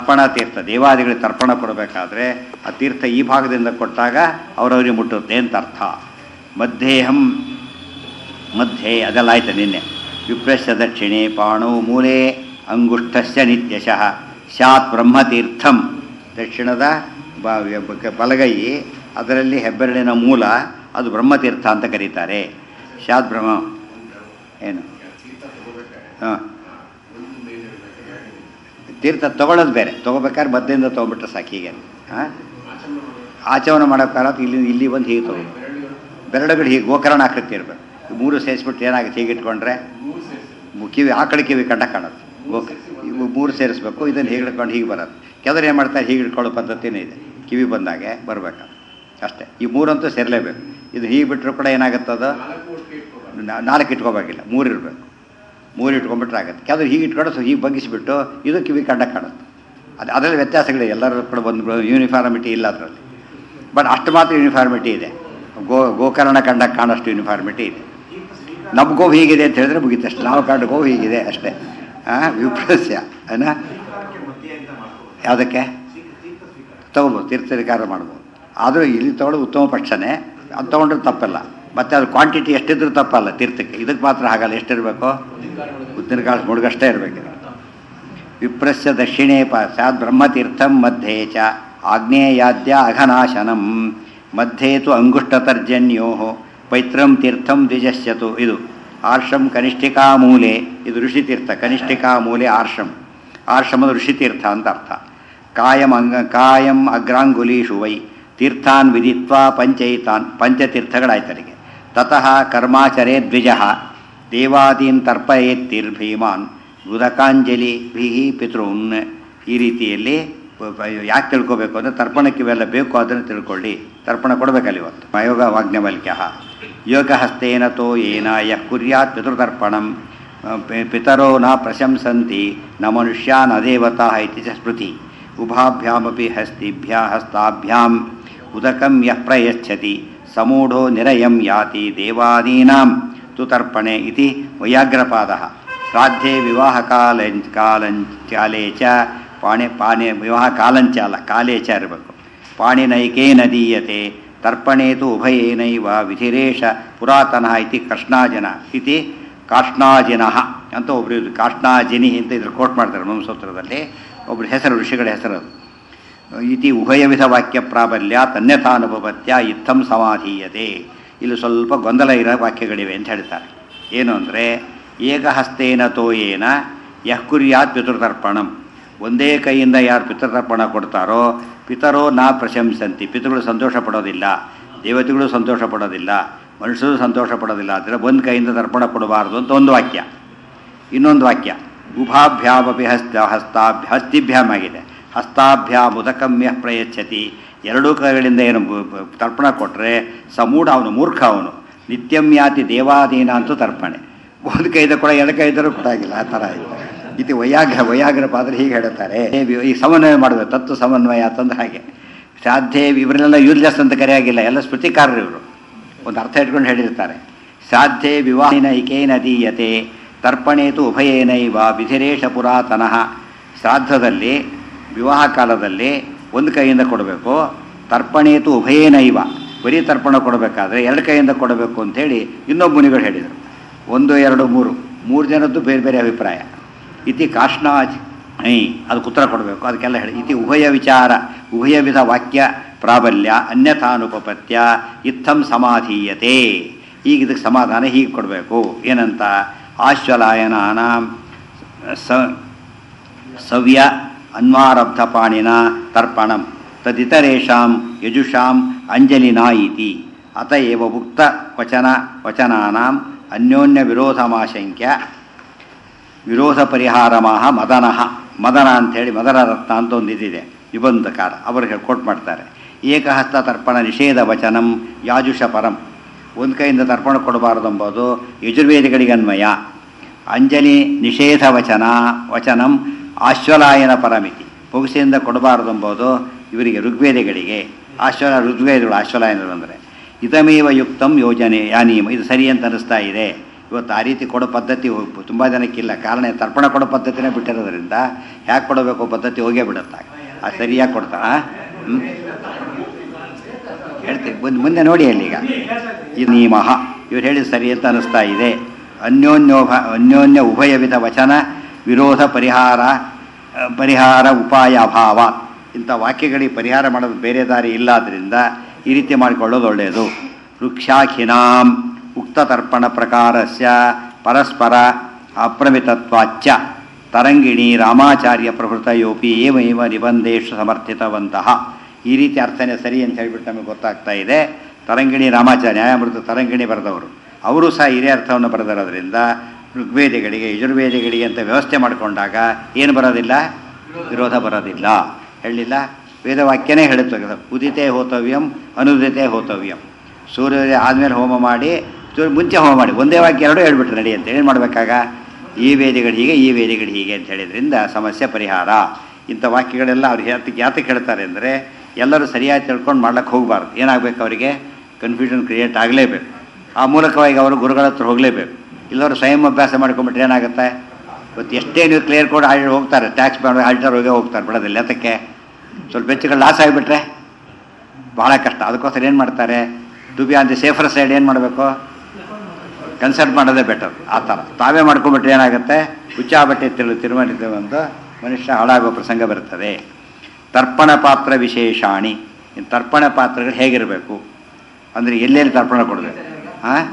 ತರ್ಪಣ ತೀರ್ಥ ದೇವಾದಿಗಳಿಗೆ ತರ್ಪಣ ಕೊಡಬೇಕಾದ್ರೆ ಆ ತೀರ್ಥ ಈ ಭಾಗದಿಂದ ಕೊಟ್ಟಾಗ ಅವರವರಿಗೆ ಮುಟ್ಟುತ್ತೆ ಅಂತ ಅರ್ಥ ಮಧ್ಯೇಹಂ ಮಧ್ಯೆ ಅದೆಲ್ಲ ಆಯ್ತು ನಿನ್ನೆ ವಿಪ್ರಶ್ಯ ದಕ್ಷಿಣೆ ಪಾಣು ಮೂಲೆ ಅಂಗುಷ್ಠಸ್ಯ ನಿತ್ಯಶಃ ಸ್ಯಾತ್ ಬ್ರಹ್ಮತೀರ್ಥಂ ದಕ್ಷಿಣದ ಬ- ಬ- ಬಲಗೈ ಅದರಲ್ಲಿ ಹೆಬ್ಬೆರಳಿನ ಮೂಲ ಅದು ಬ್ರಹ್ಮತೀರ್ಥ ಅಂತ ಕರೀತಾರೆ ಸ್ಯಾತ್ ಬ್ರಹ್ಮ ಏನು ಹಾಂ ತೀರ್ಥ ತಗೊಳ್ಳೋದು ಬೇರೆ ತೊಗೋಬೇಕಾದ್ರೆ ಮಧ್ಯದಿಂದ ತೊಗೊಂಬಿಟ್ರೆ ಸಾಕು ಹೀಗೆ ಹಾಂ ಆಚರಣೆ ಮಾಡೋಕ್ಕಾಗ ಇಲ್ಲಿ ಇಲ್ಲಿ ಬಂದು ಹೀಗೆ ತೊಗೊಬೋದು ಬೆರಳುಗಳು ಹೀಗೆ ಗೋಕರ್ಣ ಆಕೃತಿ ಇರಬೇಕು ಮೂರು ಸೇರಿಸ್ಬಿಟ್ಟು ಏನಾಗುತ್ತೆ ಹೀಗೆ ಇಟ್ಕೊಂಡ್ರೆ ಮು- ಕಿವಿ ಆಕಳ ಕಿವಿ ಕಂಡ ಕಾಣುತ್ತೆ ಗೋಕ ಇವು ಮೂರು ಸೇರಿಸ್ಬೇಕು ಇದನ್ನು ಹೀಗೆ ಹಿಡ್ಕೊಂಡು ಹೀಗೆ ಬರೋದು ಕೆಲವರು ಏನು ಮಾಡ್ತಾರೆ ಹೀಗೆ ಹಿಡ್ಕೊಳ್ಳೋ ಪದ್ಧತಿನೇ ಇದೆ ಕಿವಿ ಬಂದಾಗೆ ಬರಬೇಕು ಅಷ್ಟೇ ಈ ಮೂರಂತೂ ಸೇರಲೇಬೇಕು ಇದು ಹೀಗೆ ಬಿಟ್ಟರು ಕೂಡ ಏನಾಗುತ್ತೆ ಅದು ನಾ- ನಾಲ್ಕು ಇಟ್ಕೋಬೇಕಿಲ್ಲ ಮೂರು ಇರಬೇಕು ಮೂರು ಇಟ್ಕೊಂಡ್ಬಿಟ್ರೆ ಆಗುತ್ತೆ ಕೆಲವರು ಹೀಗೆ ಇಟ್ಕೊಂಡು ಸೊ ಹೀಗೆ ಬಗ್ಗಿಸಿಬಿಟ್ಟು ಇದು ಕಿವಿ ಕಂಡ ಕಾಣುತ್ತೆ ಅದು ಅದರಲ್ಲಿ ವ್ಯತ್ಯಾಸಗಳಿದೆ ಎಲ್ಲರೂ ಕೂಡ ಒಂದು ಯೂನಿಫಾರ್ಮಿಟಿ ಇಲ್ಲ ಅದರಲ್ಲಿ ಬಟ್ ಅಷ್ಟು ಮಾತ್ರ ಯೂನಿಫಾರ್ಮಿಟಿ ಇದೆ ಗೋ ಗೋಕರ್ಣ ಕಂಡ ಕಾಣಷ್ಟು ಯೂನಿಫಾರ್ಮಿಟಿ ಇದೆ ನಮ್ಮ ಗೋವು ಹೀಗಿದೆ ಅಂತ ಹೇಳಿದ್ರೆ ಮುಗೀತಷ್ಟೆ ನಾವು ಕಂಡ ಗೋವು ಹೀಗಿದೆ ಅಷ್ಟೇ ಹಾಂ ವಿಪ್ರಸ್ಯ ಏನ ಯಾವುದಕ್ಕೆ ತಗೋಬೋದು ತೀರ್ಥಧಿಕಾರ ಮಾಡ್ಬೋದು ಆದರೂ ಇಲ್ಲಿ ತೊಗೊಳ್ಳೋದು ಉತ್ತಮ ಪಕ್ಷನೇ ಅದು ತೊಗೊಂಡ್ರೆ ತಪ್ಪಲ್ಲ ಮತ್ತು ಅದು ಕ್ವಾಂಟಿಟಿ ಎಷ್ಟಿದ್ರೂ ತಪ್ಪಲ್ಲ ತೀರ್ಥಕ್ಕೆ ಇದಕ್ಕೆ ಮಾತ್ರ ಹಾಗಲ್ಲ ಎಷ್ಟಿರಬೇಕು ಉದ್ದಿನ ಕಾಳು ಮುಳುಗಷ್ಟೇ ಇರಬೇಕು ವಿಪ್ರಸ್ಯ ದಕ್ಷಿಣೇ ಪ ಸ್ಯಾತ್ ಬ್ರಹ್ಮತೀರ್ಥಂ ಮಧ್ಯೆ ಚ ಆಗ್ನೇಯಾದ್ಯ ಅಘನಾಶನಂ ಮಧ್ಯೆ ತು ಅಂಗುಷ್ಟತರ್ಜನ್ಯೋ ಪೈತ್ರಂ ತೀರ್ಥಂ ದ್ವಿಜಶ್ಯತು ಇದು ಆರ್ಷಂ ಕನಿಷ್ಠಿಕಾ ಮೂಲೆ ಇದು ಋಷಿತೀರ್ಥ ಕನಿಷ್ಠಿಕಾ ಮೂಲೆ ಆರ್ಷಂ ಆರ್ಷಮದ ಋಷಿತೀರ್ಥ ಅಂತ ಅರ್ಥ ಕಾಯಂ ಅಂಗ ಕಾಯಂ ಅಗ್ರಾಂಗುಲೀಷು ವೈ ತೀರ್ಥಾನ್ ವಿದಿತ್ವಾ ಪಂಚೈತಾನ್ ಪಂಚತೀರ್ಥಗಳಾಯ್ತರಿಗೆ ತತಃ ಕರ್ಮಾಚರೇ ದ್ವಿಜ ದೇವಾದೀನ್ ತರ್ಪಯೇತ್ತಿರ್ಭೀಮಾನ್ ಉದಕಾಂಜಲಿ ಭೀಹಿ ಪಿತೃನ್ ಈ ರೀತಿಯಲ್ಲಿ ಯಾಕೆ ತಿಳ್ಕೊಬೇಕು ಅಂದರೆ ತರ್ಪಣಕ್ಕೆ ಇವೆಲ್ಲ ಬೇಕು ಅದನ್ನು ತಿಳ್ಕೊಳ್ಳಿ ತರ್ಪಣ ಕೊಡಬೇಕಲ್ಲ ಇವತ್ತು ಮಯೋಗ ವಾಜ್ಞವಲ್ಕ್ಯ ಯೋಗಹಸ್ತೇನ ತೋ ಏನ ಯಃ ಕುರ್ಯಾತ್ ಪಿತೃತರ್ಪಣಂ ಪಿ- ಪಿತರೋ ನ ಪ್ರಶಂಸಂತಿ ನ ಮನುಷ್ಯ ನ ದೇವತಾ ಇತಿ ಚ ಸ್ಮೃತಿ ಉಭಾಭ್ಯಾಮಪಿ ಹಸ್ತಿಭ್ಯ ಹಸ್ತಾಭ್ಯಾಂ ಉದಕಂ ಯಃ ಪ್ರಯಚ್ಛತಿ ಸಮೂಢೋ ನಿರಯಂ ಯಾತಿ ದೇವಾದೀನಾಂ ತು ತರ್ಪಣೆ ಇತಿ ವೈಯಾಗ್ರಪಾದಃ ಶ್ರಾद्धೆ ವಿವಾಹ ಕಾಲಂಚ ಕಾಲಂಚಾಲೆ ಚ ಪಾಣಿ ಪಾಣಿ ವಿವಾಹ ಕಾಲಂಚಾಲ ಕಾಲೇ ಚ ಇರಬೇಕು ಪಾಣಿನೈಕೇನ ದೀಯತೆ ತರ್ಪಣೆ ತು ಉಭಯೇನೈವ ವಿಧಿರೇಶ ಪುರಾತನ ಇತಿ ಕೃಷ್ಣಾಜನ ಇತಿ ಕಾಷ್ಣಾಜಿನಃ ಅಂತ ಒಬ್ರು ಇದು ಕಾಷ್ಣಾಜಿನಿ ಅಂತ ಇದ್ರ ಕೋಟ್ ಮಾಡ್ತಾರೆ ಮನುಸೂತ್ರದಲ್ಲಿ ಒಬ್ರು ಹೆಸರು ಋಷಿಗಳ ಹೆಸರು ಅದು ಇತಿ ಉಭಯ ವಿಧ ವಾಕ್ಯ ಪ್ರಾಬಲ್ಯ ತನ್ಯಥಾನುಪತ್ಯ ಇತ್ತಂ ಸಮಾಧೀಯತೆ ಇಲ್ಲಿ ಸ್ವಲ್ಪ ಗೊಂದಲ ಇರೋ ವಾಕ್ಯಗಳಿವೆ ಅಂತ ಹೇಳ್ತಾರೆ ಏನು ಅಂದರೆ ಏಕಹಸ್ತೇನ ತೋಯೇನ ಯಃ ಕುರ್ಯಾತ್ ಪಿತೃತರ್ಪಣಂ ಒಂದೇ ಕೈಯಿಂದ ಯಾರು ಪಿತೃತರ್ಪಣ ಕೊಡ್ತಾರೋ ಪಿತರೋ ನಾ ಪ್ರಶಂಸಂತಿ ಪಿತೃಗಳು ಸಂತೋಷ ಪಡೋದಿಲ್ಲ ದೇವತೆಗಳು ಸಂತೋಷ ಪಡೋದಿಲ್ಲ ಮನುಷ್ಯರು ಸಂತೋಷ ಪಡೋದಿಲ್ಲ ಅಂದರೆ ಒಂದು ಕೈಯಿಂದ ತರ್ಪಣ ಕೊಡಬಾರ್ದು ಅಂತ ಒಂದು ವಾಕ್ಯ ಇನ್ನೊಂದು ವಾಕ್ಯ ಉಭಾಭ್ಯಾಮಪಿ ಹಸ್ತ ಹಸ್ತಾಭ್ಯ ಹಸ್ತಿಭ್ಯಾಮ್ ಆಗಿದೆ ಹಸ್ತಾಭ್ಯಾಮ್ ಉದಕಮ್ಯ ಪ್ರಯಚ್ಛತಿ ಎರಡೂ ಕೈಗಳಿಂದ ಏನು ಬ- ಬ- ತರ್ಪಣ ಕೊಟ್ಟರೆ ಸಮೂಢ ಅವನು ಮೂರ್ಖ ಅವನು ನಿತ್ಯಂ ಯಾತಿ ದೇವಾದೀನ ಅಂತೂ ತರ್ಪಣೆ ಒಂದು ಕೈದ ಕೂಡ ಎರಡು ಕೈದರೂ ಕೊಡಾಗಿಲ್ಲ ಆ ಥರ ಇದೆ ಇದು ವೈಯಾಗ್ರ ವೈಯಾಗ್ರ ಪಾದ್ರೆ ಹೀಗೆ ಹೇಳ್ತಾರೆ ಈ ಸಮನ್ವಯ ಮಾಡಬೇಕು ತತ್ವ ಸಮನ್ವಯ ಅಂತಂದ್ರೆ ಹಾಗೆ ಸಾಧ್ಯ ಇವರೆಲ್ಲ ಯೂರ್ಲೆಸ್ ಅಂತ ಕರೆಯಾಗಿಲ್ಲ ಎಲ್ಲ ಸ್ಮೃತಿಕಾರರು ಇವರು ಒಂದು ಅರ್ಥ ಇಟ್ಕೊಂಡು ಹೇಳಿರ್ತಾರೆ ಸಾಧ್ಯ ವಿವಾಹಿನ ಇಕೇನ ದೀಯತೆ ತರ್ಪಣೇತು ಉಭಯೇನೈವ ವಿಧಿರೇಶ ಪುರಾತನಃ ಶ್ರಾದ್ದದಲ್ಲಿ ವಿವಾಹ ಕಾಲದಲ್ಲಿ ಒಂದು ಕೈಯಿಂದ ಕೊಡಬೇಕು ತರ್ಪಣೇತು ಉಭಯೇನೈವ ಬರೀ ತರ್ಪಣ ಕೊಡಬೇಕಾದ್ರೆ ಎರಡು ಕೈಯಿಂದ ಕೊಡಬೇಕು ಅಂತೇಳಿ ಇನ್ನೊಬ್ಬ ಮುನಿಗಳು ಹೇಳಿದರು ಒಂದು ಎರಡು ಮೂರು ಮೂರು ಜನದ್ದು ಬೇರೆ ಬೇರೆ ಅಭಿಪ್ರಾಯ ಇತಿ ಕಾಷ್ಣಾಜ್ ಐ ಅದಕ್ಕೆ ಉತ್ತರ ಕೊಡಬೇಕು ಅದಕ್ಕೆಲ್ಲ ಹೇಳಿ ಇತಿ ಉಭಯ ವಿಚಾರ ಉಭಯ ವಿಧ ವಾಕ್ಯ ಪ್ರಾಬಲ್ಯ ಅನ್ಯಥಾನುಪಪತ್ಯ ಇತ್ತಂ ಸಮಾಧೀಯತೆ ಈಗ ಇದಕ್ಕೆ ಸಮಾಧಾನ ಹೀಗೆ ಕೊಡಬೇಕು ಏನಂತ ಆಶ್ವಲಾಯನಾನಾಂ ಸ ಸವ್ಯ ಅನ್ವಾರಬ್ಧ ಪಾಣಿನ ತರ್ಪಣಂ ತದಿತರೇಷಾಂ ಯಜುಷಾಂ ಅಂಜಲಿನಾ ಇತಿ ಅತ ಏವ ಉಕ್ತ ವಚನ ವಚನಾನಾಂ ಅನ್ಯೋನ್ಯ ವಿರೋಧಮಾಶಂಕ್ಯ ವಿರೋಧ ಪರಿಹಾರಮಾಹ ಮದನಃ ಮದನ ಅಂಥೇಳಿ ಮದನ ರತ್ನ ಅಂತ ಒಂದು ಇದಿದೆ ನಿಬಂಧಕಾರ ಅವರು ಕೋಟ್ ಮಾಡ್ತಾರೆ ಏಕಹಸ್ತ ತರ್ಪಣ ನಿಷೇಧ ವಚನಂ ಯಾಜುಷ ಪರಂ ಒಂದು ಕೈಯಿಂದ ತರ್ಪಣ ಕೊಡಬಾರದು ಎಂಬುದು ಯಜುರ್ವೇದಿಗಳಿಗೆ ಅನ್ವಯ ಅಂಜಲಿ ನಿಷೇಧ ವಚನ ವಚನಂ ಆಶ್ವಲಾಯನ ಪರಮಿತಿ ಪುಗುಸೆಯಿಂದ ಕೊಡಬಾರದು ಎಂಬುದು ಇವರಿಗೆ ಋಗ್ವೇದಿಗಳಿಗೆ ಆಶ್ವಲ ಋಗ್ವೇದಗಳು ಆಶ್ವಲಾಯನರು ಅಂದರೆ ಇದಮೇವ ಯುಕ್ತಂ ಯೋಜನೆ ಯಾನೀಮ ಇದು ಸರಿ ಅಂತ ಅನಿಸ್ತಾ ಇದೆ ಇವತ್ತು ಆ ರೀತಿ ಕೊಡೋ ಪದ್ಧತಿ ತುಂಬ ಜನಕ್ಕಿಲ್ಲ ಕಾರಣ ತರ್ಪಣ ಕೊಡೋ ಪದ್ಧತಿನೇ ಬಿಟ್ಟಿರೋದ್ರಿಂದ ಹ್ಯಾಕೆ ಕೊಡಬೇಕು ಪದ್ಧತಿ ಹೋಗೇ ಬಿಡುತ್ತೆ ಆ ಸರಿಯಾಗಿ ಕೊಡ್ತಾರ ಹ್ಞೂ ಹೇಳ್ತೀನಿ ಮುಂದೆ ಮುಂದೆ ನೋಡಿ ಅಲ್ಲಿ ಈಗ ಈ ನಿಯಮಃ ಇವ್ರು ಹೇಳಿದ ಸರಿ ಅಂತ ಅನಿಸ್ತಾ ಇದೆ ಅನ್ಯೋನ್ಯೋಭ ಅನ್ಯೋನ್ಯ ಉಭಯ ವಿಧ ವಚನ ವಿರೋಧ ಪರಿಹಾರ ಆ, ಪರಿಹಾರ ಉಪಾಯ ಅಭಾವ ಇಂಥ ವಾಕ್ಯಗಳಿಗೆ ಪರಿಹಾರ ಮಾಡೋದು ಬೇರೆ ದಾರಿ ಇಲ್ಲಾದ್ರಿಂದ ಈ ರೀತಿ ಮಾಡಿಕೊಳ್ಳೋದು ಒಳ್ಳೆಯದು ವೃಕ್ಷಾಖಿನಾಂ ಉಕ್ತತರ್ಪಣ ಪ್ರಕಾರಸ್ಯ ಪರಸ್ಪರ ಅಪ್ರಮಿತತ್ವಾಚ್ಚ ತರಂಗಿಣಿ ರಾಮಾಚಾರ್ಯ ಪ್ರಭೃತಯೋಪಿ ಏವೈವ ನಿಬಂಧೇಶು ಸಮರ್ಥಿತವಂತಹ ಈ ರೀತಿ ಅರ್ಥನೇ ಸರಿ ಅಂತ ಹೇಳಿಬಿಟ್ಟು ನಮಗೆ ಗೊತ್ತಾಗ್ತಾ ಇದೆ ತರಂಗಿಣಿ ರಾಮಾಚಾರ್ಯ ನ್ಯಾಯಾಮೃತ ತರಂಗಿಣಿ ಬರೆದವರು ಅವರು ಸಹ ಇದೇ ಅರ್ಥವನ್ನು ಬರೆದಿರೋದ್ರಿಂದ ಋಗ್ವೇದಿಗಳಿಗೆ ಯಜುರ್ವೇದಿಗಳಿಗೆ ಅಂತ ವ್ಯವಸ್ಥೆ ಮಾಡಿಕೊಂಡಾಗ ಏನು ಬರೋದಿಲ್ಲ ವಿರೋಧ ಬರೋದಿಲ್ಲ ಹೇಳಿಲ್ಲ ವೇದವಾಕ್ಯನೇ ಹೇಳುತ್ತೆ ಉದಿತೆ ಹೋತವ್ಯಂ ಅನುದಿತೆ ಹೋತವ್ಯಂ ಸೂರ್ಯೋದಯ ಆದಮೇಲೆ ಹೋಮ ಮಾಡಿ ಸೂರ್ಯ ಮುಂಚೆ ಹೋಮ ಮಾಡಿ ಒಂದೇ ವಾಕ್ಯ ಎರಡು ಹೇಳ್ಬಿಟ್ರೆ ನಡಿ ಅಂತ ಏನು ಮಾಡಬೇಕಾಗ ಈ ವೇದಿಗಳು ಹೀಗೆ ಈ ವೇದಿಗಳು ಹೀಗೆ ಅಂತ ಹೇಳಿದ್ರಿಂದ ಸಮಸ್ಯೆ ಪರಿಹಾರ ಇಂಥ ವಾಕ್ಯಗಳೆಲ್ಲ ಅವ್ರು ಯಾತಕ್ಕೆ ಯಾತಕ್ಕೆ ಹೇಳ್ತಾರೆ ಅಂದರೆ ಎಲ್ಲರೂ ಸರಿಯಾಗಿ ತಿಳ್ಕೊಂಡು ಮಾಡ್ಲಿಕ್ಕೆ ಹೋಗಬಾರ್ದು ಏನಾಗಬೇಕು ಅವರಿಗೆ ಕನ್ಫ್ಯೂಷನ್ ಕ್ರಿಯೇಟ್ ಆಗಲೇಬೇಕು ಆ ಮೂಲಕವಾಗಿ ಅವರು ಗುರುಗಳ ಹತ್ರ ಹೋಗಲೇಬೇಕು ಇಲ್ಲವರು ಸ್ವಯಂ ಅಭ್ಯಾಸ ಮಾಡ್ಕೊಂಬಿಟ್ರೆ ಏನಾಗುತ್ತೆ ಇವತ್ತು ಎಷ್ಟೇ ನೀವು ಕ್ಲಿಯರ್ ಕೋಡ್ ಆಡಿ ಹೋಗ್ತಾರೆ ಟ್ಯಾಕ್ಸ್ ಮಾಡಿ ಆಡಿಟರ್ ಹೋಗೇ ಹೋಗ್ತಾರೆ ಬಿಡೋದಿಲ್ಲ ಯಾತಕ್ಕೆ ಸ್ವಲ್ಪ ಹೆಚ್ಚುಗಳು ಲಾಸ್ ಆಗಿಬಿಟ್ರೆ ಭಾಳ ಕಷ್ಟ ಅದಕ್ಕೋಸ್ಕರ ಏನು ಮಾಡ್ತಾರೆ to be on the safer side ಏನು ಮಾಡಬೇಕು ಕನ್ಸಲ್ಟ್ ಮಾಡೋದೇ ಬೆಟರ್ ಆ ಥರ ತಾವೇ ಮಾಡ್ಕೊಂಬಿಟ್ರೆ ಏನಾಗುತ್ತೆ ಹುಚ್ಚಾ ಬಟ್ಟೆ ತಿರು ತಿರುಮಲಿದ್ದೇವೆ ಅಂತ ಮನುಷ್ಯ ಹಾಳಾಗುವ ಪ್ರಸಂಗ ಬರ್ತದೆ ತರ್ಪಣ ಪಾತ್ರ ವಿಶೇಷಾಣಿ ಇನ್ನು ತರ್ಪಣ ಪಾತ್ರಗಳು ಹೇಗಿರಬೇಕು ಅಂದರೆ ಎಲ್ಲೆಲ್ಲಿ ತರ್ಪಣ ಕೊಡಬೇಕು ಹಾಂ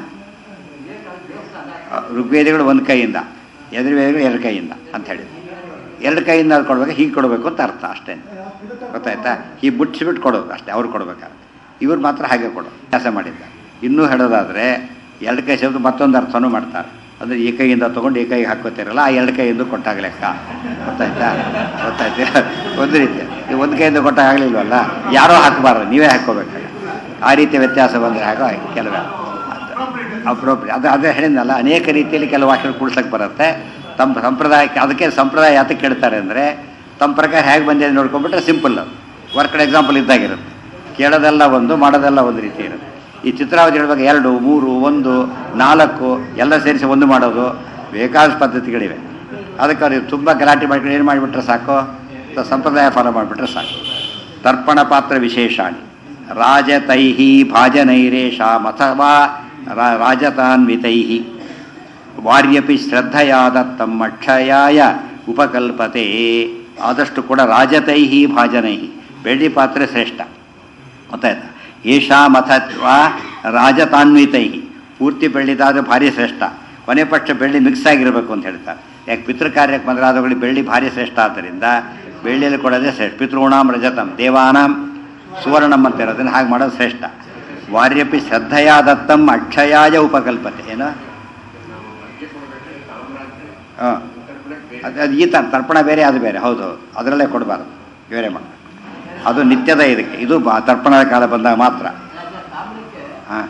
ಋಗ್ವೇದಗಳು ಒಂದು ಕೈಯಿಂದ ಯಜುರ್ವೇದಗಳು ಎರಡು ಕೈಯಿಂದ ಅಂತ ಹೇಳಿ ಎರಡು ಕೈಯಿಂದ ಅದು ಕೊಡ್ಬೇಕು ಹೀಗೆ ಕೊಡಬೇಕು ಅಂತ ಅರ್ಥ ಅಷ್ಟೇ ಗೊತ್ತಾಯ್ತಾ ಹೀಗೆ ಬಿಟ್ಟಿಸ್ಬಿಟ್ಟು ಕೊಡೋದು ಅಷ್ಟೇ ಅವ್ರು ಕೊಡ್ಬೇಕಾದ್ರೆ ಇವ್ರು ಮಾತ್ರ ಹಾಗೆ ಕೊಡೋದು ಕೆಲಸ ಮಾಡಿದ್ದ ಇನ್ನೂ ಹೇಳೋದಾದರೆ ಎರಡು ಕೈ ಶಬ್ದ ಮತ್ತೊಂದು ಅರ್ಥನೂ ಮಾಡ್ತಾರೆ ಅಂದರೆ ಈ ಕೈಯಿಂದ ತೊಗೊಂಡು ಈ ಕೈಗೆ ಹಾಕೋತಿರಲ್ಲ ಆ ಎರಡು ಕೈಯಿಂದ ಕೊಟ್ಟಾಗ ಲೆಕ್ಕ ಗೊತ್ತಾಯ್ತಾ ಗೊತ್ತಾಯ್ತಾ ಒಂದು ರೀತಿ ನೀವು ಒಂದು ಕೈಯಿಂದ ಕೊಟ್ಟಾಗಲಿಲ್ವಲ್ಲ ಯಾರೋ ಹಾಕಬಾರ್ದು ನೀವೇ ಹಾಕ್ಕೋಬೇಕಾಗ ಆ ರೀತಿ ವ್ಯತ್ಯಾಸ ಬಂದರೆ ಹಾಗೋ ಕೆಲವೇ ಅಪ್ರೋಪ್ರಿಯೇಟ್ ಅದು ಅದೇ ಹೇಳಿದ್ನಲ್ಲ ಅನೇಕ ರೀತಿಯಲ್ಲಿ ಕೆಲವು ವಾಕ್ಯಗಳು ಕೂಡ್ಸಕ್ಕೆ ಬರುತ್ತೆ ತಮ್ಮ ಸಂಪ್ರದಾಯಕ್ಕೆ ಅದಕ್ಕೆ ಸಂಪ್ರದಾಯ ಯಾತಕ್ಕೆ ಕೇಳ್ತಾರೆ ಅಂದರೆ ತಮ್ಮ ಪ್ರಕಾರ ಹೇಗೆ ಬಂದಿದೆ ನೋಡ್ಕೊಂಡ್ಬಿಟ್ರೆ ಸಿಂಪಲ್ ಅದು ವರ್ಕಡ್ ಎಕ್ಸಾಂಪಲ್ ಇದ್ದಾಗಿರುತ್ತೆ ಕೇಳೋದೆಲ್ಲ ಒಂದು ಮಾಡೋದೆಲ್ಲ ಒಂದು ರೀತಿ ಇರುತ್ತೆ ಈ ಚಿತ್ರಾವತಿ ಹೇಳುವಾಗ ಎರಡು ಮೂರು ಒಂದು ನಾಲ್ಕು ಎಲ್ಲ ಸೇರಿಸಿ ಒಂದು ಮಾಡೋದು ಬೇಕಾದ ಪದ್ಧತಿಗಳಿವೆ ಅದಕ್ಕೆ ಅವ್ರಿಗೆ ತುಂಬ ಗಲಾಟೆ ಮಾಡ್ಕೊಂಡು ಏನು ಮಾಡಿಬಿಟ್ರೆ ಸಾಕು ಸ- ಸಂಪ್ರದಾಯ ಫಾಲೋ ಮಾಡಿಬಿಟ್ರೆ ಸಾಕು ತರ್ಪಣ ಪಾತ್ರ ವಿಶೇಷಾಣಿ ರಾಜತೈಹಿ ಭಾಜನೈರೇಷಾಂ ಅಥವಾ ರಾ- ರಾಜತಾನ್ವಿತೈಹಿ ವಾರ್ಯಪಿ ಶ್ರದ್ಧೆಯ ದತ್ತಂ ಅಕ್ಷಯಾಯ ಉಪಕಲ್ಪತೆ ಆದಷ್ಟು ಕೂಡ ರಾಜತೈಹಿ ಭಾಜನೈಹಿ ಬೆಳ್ಳಿ ಪಾತ್ರೆ ಶ್ರೇಷ್ಠ ಗೊತ್ತಾಯ್ತಾ ಏಷಾಂ ಅಥವಾ ರಾಜತಾನ್ವಿತೈಹಿ ಪೂರ್ತಿ ಬೆಳ್ಳಿದಾದ್ರೆ ಭಾರಿ ಶ್ರೇಷ್ಠ ಕೊನೆ ಪಕ್ಷ ಬೆಳ್ಳಿ ಮಿಕ್ಸ್ ಆಗಿರಬೇಕು ಅಂತ ಹೇಳ್ತಾರೆ ಯಾಕೆ ಪಿತೃ ಕಾರ್ಯಕ್ಕೆ ಮೊದಲಾದವುಗಳಿಗೆ ಬೆಳ್ಳಿ ಭಾರಿ ಶ್ರೇಷ್ಠ ಆದ್ದರಿಂದ ಬೆಳ್ಳಿಯಲ್ಲಿ ಕೊಡೋದೇ ಶ್ರೇಷ್ಠ ಪಿತೃಣಾಂ ರಜತಂ ದೇವಾನಾಂ ಸುವರ್ಣಂ ಅಂತ ಇರೋದನ್ನು ಹಾಗೆ ಮಾಡೋದು ಶ್ರೇಷ್ಠ ವಾರ್ಯಪಿ ಶ್ರದ್ಧೆಯ ದತ್ತಂ ಅಕ್ಷಯಾಯ ಉಪಕಲ್ಪತೆ ಏನು ಹಾಂ ಅದು ಅದು ಈ ಥರ ತರ್ಪಣ ಬೇರೆ ಅದು ಬೇರೆ ಹೌದು ಹೌದು ಅದರಲ್ಲೇ ಕೊಡಬಾರ್ದು ಬೇರೆ ಮಾಡಿ ಅದು ನಿತ್ಯದ ಇದಕ್ಕೆ ಇದು ಬಾ- ತರ್ಪಣದ ಕಾಲ ಬಂದಾಗ ಮಾತ್ರ ಹಾಂ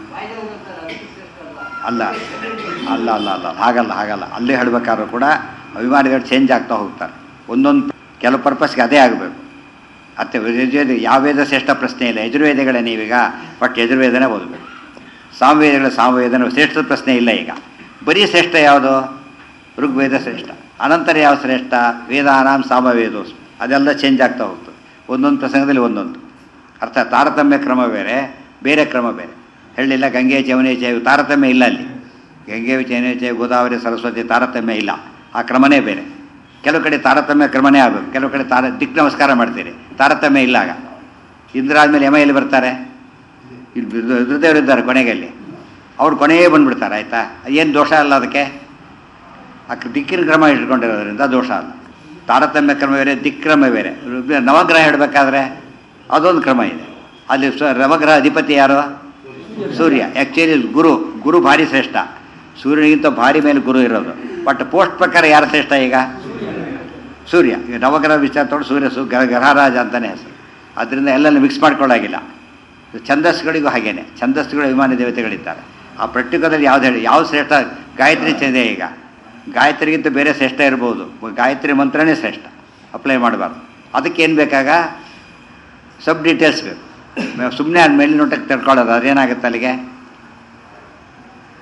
ಅಲ್ಲ ಅಲ್ಲ ಅಲ್ಲ ಅಲ್ಲ ಹಾಗಲ್ಲ ಹಾಗಲ್ಲ ಅಲ್ಲೇ ಹೇಳ್ಬೇಕಾದ್ರೂ ಕೂಡ ಅಭಿಮಾನಿಗಳು ಚೇಂಜ್ ಆಗ್ತಾ ಹೋಗ್ತಾರೆ ಒಂದೊಂದು ಕೆಲವು ಪರ್ಪಸ್ಗೆ ಅದೇ ಆಗಬೇಕು ಅತ್ತೆ ಯಜುರ್ವೇದ ಯಾವ ವೇದ ಶ್ರೇಷ್ಠ ಪ್ರಶ್ನೆ ಇಲ್ಲ ಯಜುರ್ವೇದಗಳೇ ನೀವೀಗ ಬಟ್ ಯಜುರ್ವೇದನೇ ಓದಬೇಕು ಸಾಮವೇದಗಳ ಸಾಮವೇದನ ಶ್ರೇಷ್ಠ ಪ್ರಶ್ನೆ ಇಲ್ಲ ಈಗ ಬರೀ ಶ್ರೇಷ್ಠ ಯಾವುದು ಋಗ್ವೇದ ಶ್ರೇಷ್ಠ ಅನಂತರ ಯಾವ ಶ್ರೇಷ್ಠ ವೇದಾನಾಂ ಸಾಮವೇದೋಸ್ ಅದೆಲ್ಲ ಚೇಂಜ್ ಆಗ್ತಾ ಹೋಗ್ತದೆ ಒಂದೊಂದು ಪ್ರಸಂಗದಲ್ಲಿ ಒಂದೊಂದು ಅರ್ಥ ತಾರತಮ್ಯ ಕ್ರಮ ಬೇರೆ ಬೇರೆ ಕ್ರಮ ಬೇರೆ ಹೇಳಿಲ್ಲ ಗಂಗೆ ಚವನೆ ಚೇ ತಾರತಮ್ಯ ಇಲ್ಲ ಅಲ್ಲಿ ಗಂಗೆ ಚವನೆ ಚೇ ಗೋದಾವರಿ ಸರಸ್ವತಿ ತಾರತಮ್ಯ ಇಲ್ಲ ಆ ಕ್ರಮನೇ ಬೇರೆ ಕೆಲವು ಕಡೆ ತಾರತಮ್ಯ ಕ್ರಮನೇ ಆಗಬೇಕು ಕೆಲವು ಕಡೆ ತಾರ ದಿಕ್ ನಮಸ್ಕಾರ ಮಾಡ್ತೀರಿ ತಾರತಮ್ಯ ಇಲ್ಲ ಆಗ ಇಂದ್ರ ಆದಮೇಲೆ ಯಮ ಎಲ್ಲಿ ಬರ್ತಾರೆ ಇಲ್ಲಿ ರುದ್ರದೇವರು ಇದ್ದಾರೆ ಕೊನೆಗೆ ಅಲ್ಲಿ ಅವ್ರು ಕೊನೆಯೇ ಬಂದ್ಬಿಡ್ತಾರೆ ಆಯಿತಾ ಏನು ದೋಷ ಅಲ್ಲ ಅದಕ್ಕೆ ಆ ದಿಕ್ಕಿನ ಕ್ರಮ ಇಟ್ಕೊಂಡಿರೋದ್ರಿಂದ ದೋಷ ಅಲ್ಲ ತಾರತಮ್ಯ ಕ್ರಮ ಬೇರೆ ದಿಕ್ಕ್ರಮ ಬೇರೆ ರುದ್ರ- ನವಗ್ರಹ ಹೇಳಬೇಕಾದ್ರೆ ಅದೊಂದು ಕ್ರಮ ಇದೆ ಅಲ್ಲಿ ಸ್ವ ನವಗ್ರಹ ಅಧಿಪತಿ ಯಾರು ಸೂರ್ಯ ಆ್ಯಕ್ಚುಲಿ ಗುರು ಗುರು ಭಾರಿ ಶ್ರೇಷ್ಠ ಸೂರ್ಯನಿಗಿಂತ ಭಾರಿ ಮೇಲೆ ಗುರು ಇರೋದು ಬಟ್ ಪೋಸ್ಟ್ ಪ್ರಕಾರ ಯಾರು ಶ್ರೇಷ್ಠ ಈಗ ಸೂರ್ಯ ಈಗ ನವಗ್ರಹ ವಿಚಾರ ತೊಗೊಂಡು ಸೂರ್ಯ ಸು ಗ್ರಹ ಗ್ರಹರಾಜ ಅಂತಲೇ ಹೆಸರು ಅದರಿಂದ ಎಲ್ಲೆಲ್ಲ ಮಿಕ್ಸ್ ಮಾಡ್ಕೊಳ್ಳಾಗಿಲ್ಲ ಛಂದಸ್ಸುಗಳಿಗೂ ಹಾಗೇನೆ ಛಂದಸ್ಸುಗಳು ಅಭಿಮಾನಿ ದೇವತೆಗಳಿದ್ದಾರೆ ಆ ಪ್ರತ್ಯುಕದಲ್ಲಿ ಯಾವ್ದು ಹೇಳಿ ಯಾವ ಶ್ರೇಷ್ಠ ಗಾಯತ್ರಿ ಚಂದೆ ಈಗ ಗಾಯತ್ರಿಗಿಂತ ಬೇರೆ ಶ್ರೇಷ್ಠ ಇರ್ಬೋದು ಗಾಯತ್ರಿ ಮಂತ್ರನೇ ಶ್ರೇಷ್ಠ ಅಪ್ಲೈ ಮಾಡಬಾರ್ದು ಅದಕ್ಕೆ ಏನು ಬೇಕಾಗ ಸಬ್ ಡೀಟೇಲ್ಸ್ ಬೇಕು ಸುಮ್ಮನೆ ಅದು ಮೇಲಿನ ನೋಟಕ್ಕೆ ತಿಳ್ಕೊಳ್ಳೋದು ಅದೇನಾಗುತ್ತೆ ಅಲ್ಲಿಗೆ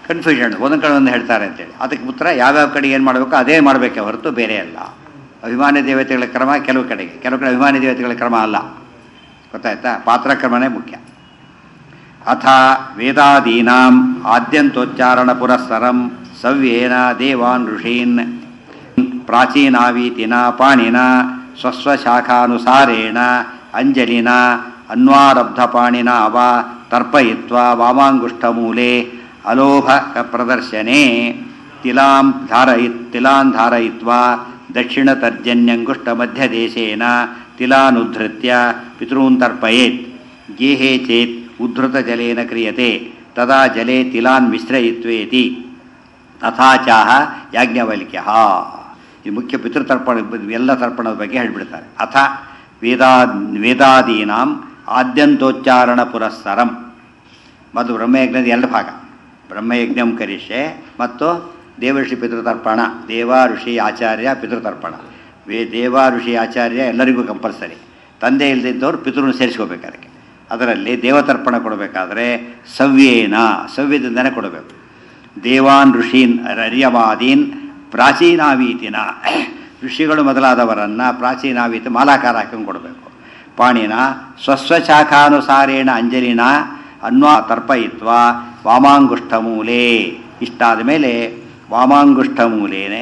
ಕನ್ಫ್ಯೂಷನ್ ಒಂದೊಂದು ಕಡೆ ಒಂದು ಹೇಳ್ತಾರೆ ಅಂತೇಳಿ ಅದಕ್ಕೆ ಉತ್ತರ ಯಾವ್ಯಾವ ಕಡೆ ಏನು ಮಾಡಬೇಕು ಅದೇ ಮಾಡಬೇಕೆ ಹೊರತು ಬೇರೆ ಅಲ್ಲ ಅಭಿಮಾನಿ ದೇವತೆಗಳ ಕ್ರಮ ಕೆಲವು ಕಡೆಗೆ ಕೆಲವು ಕಡೆ ಅಭಿಮಾನಿ ದೇವತೆಗಳ ಕ್ರಮ ಅಲ್ಲ ಗೊತ್ತಾಯ್ತಾ ಪಾತ್ರಕ್ರಮನೇ ಮುಖ್ಯ ಅಥ ವೇದಾದೀನಾಂ ಆದ್ಯಂತೋಚ್ಚಾರಣ ಪುರಸ್ಸರಂ ಸವ್ಯೇನ ದೇವಾನ್ ಋಷೀನ್ ಪ್ರಾಚೀನಾವೀತಿನ ಪಾಣಿನ ಸ್ವಸ್ವಶಾಖಾನುಸಾರೇಣ ಅಂಜಲಿನ ಅನ್ವಾರಬ್ಧಪಾಣಿನ ಅವ ತರ್ಪಯಿತ್ವಾ ವಾಮಾಂಗುಷ್ಠಮೂಲೆ ಅಲೋಭ ಪ್ರದರ್ಶನೆ ತಿಲಾಂ ಧಾರಯಿ ತಿಲಾನ್ ಧಾರಯಿತ್ವಾ ದಕ್ಷಿಣತರ್ಜನ್ಯಂಗುಷ್ಟಮಧ್ಯದೇಶೇನ ತಿಲಾನುಧೃತ್ಯ ಪಿತॄನ್ ತರ್ಪಯೇತ್ ಗೇಹೇ ಚೇತ್ ಉದ್ಧೃತಜಲೇನ ಕ್ರಿಯತೆ ತದಾ ಜಲೆ ತಿಲಾನ್ ಮಿಶ್ರಯಿತ್ವೇತಿ ತಥಾಚಾಹ ಯಾಜ್ಞವಲ್ಕ್ಯ ಈ ಮುಖ್ಯ ಪಿತೃತರ್ಪಣ ಎಲ್ಲ ತರ್ಪಣದ ಬಗ್ಗೆ ಹೇಳಿಬಿಡ್ತಾರೆ ಅಥ ವೇದಾ ವೇದಾದೀನಾಂ ಆದ್ಯಂತೋಚ್ಚಾರಣ ಪುರಸ್ಸರಂ ಮತ್ತು ಬ್ರಹ್ಮಯಜ್ಞದ ಎರಡು ಭಾಗ ಬ್ರಹ್ಮಯಜ್ಞಂ ಕರಿಷ್ಯೆ ಮತ್ತು ದೇವಋಷಿ ಪಿತೃತರ್ಪಣ ದೇವ ಋಷಿ ಆಚಾರ್ಯ ಪಿತೃತರ್ಪಣ ವೇ ದೇವ ಋಷಿ ಆಚಾರ್ಯ ಎಲ್ಲರಿಗೂ ಕಂಪಲ್ಸರಿ ತಂದೆ ಇಲ್ಲದಿದ್ದವ್ರು ಪಿತೃನ ಸೇರಿಸ್ಕೋಬೇಕು ಅದಕ್ಕೆ ಅದರಲ್ಲಿ ದೇವತರ್ಪಣ ಕೊಡಬೇಕಾದ್ರೆ ಸವ್ಯೇನ ಸವ್ಯದಿಂದನೇ ಕೊಡಬೇಕು ದೇವಾನ್ ಋಷೀನ್ ಅರ್ಯವಾದೀನ್ ಪ್ರಾಚೀನಾವೀತಿನ ಋಷಿಗಳು ಮೊದಲಾದವರನ್ನು ಪ್ರಾಚೀನಾವೀತಿ ಮಾಲಾಕಾರ ಹಾಕೊಂಡು ಕೊಡಬೇಕು ಪಾಣಿನ ಸ್ವಸ್ವಶಾಖಾನುಸಾರೇಣ ಅಂಜಲಿನ ಅನ್ವಾ ತರ್ಪಯಿತ್ವ ವಾಮಾಂಗುಷ್ಠ ಮೂಲೆ ಇಷ್ಟಾದ ಮೇಲೆ ವಾಮಾಂಗುಷ್ಠ ಮೂಲೇನೆ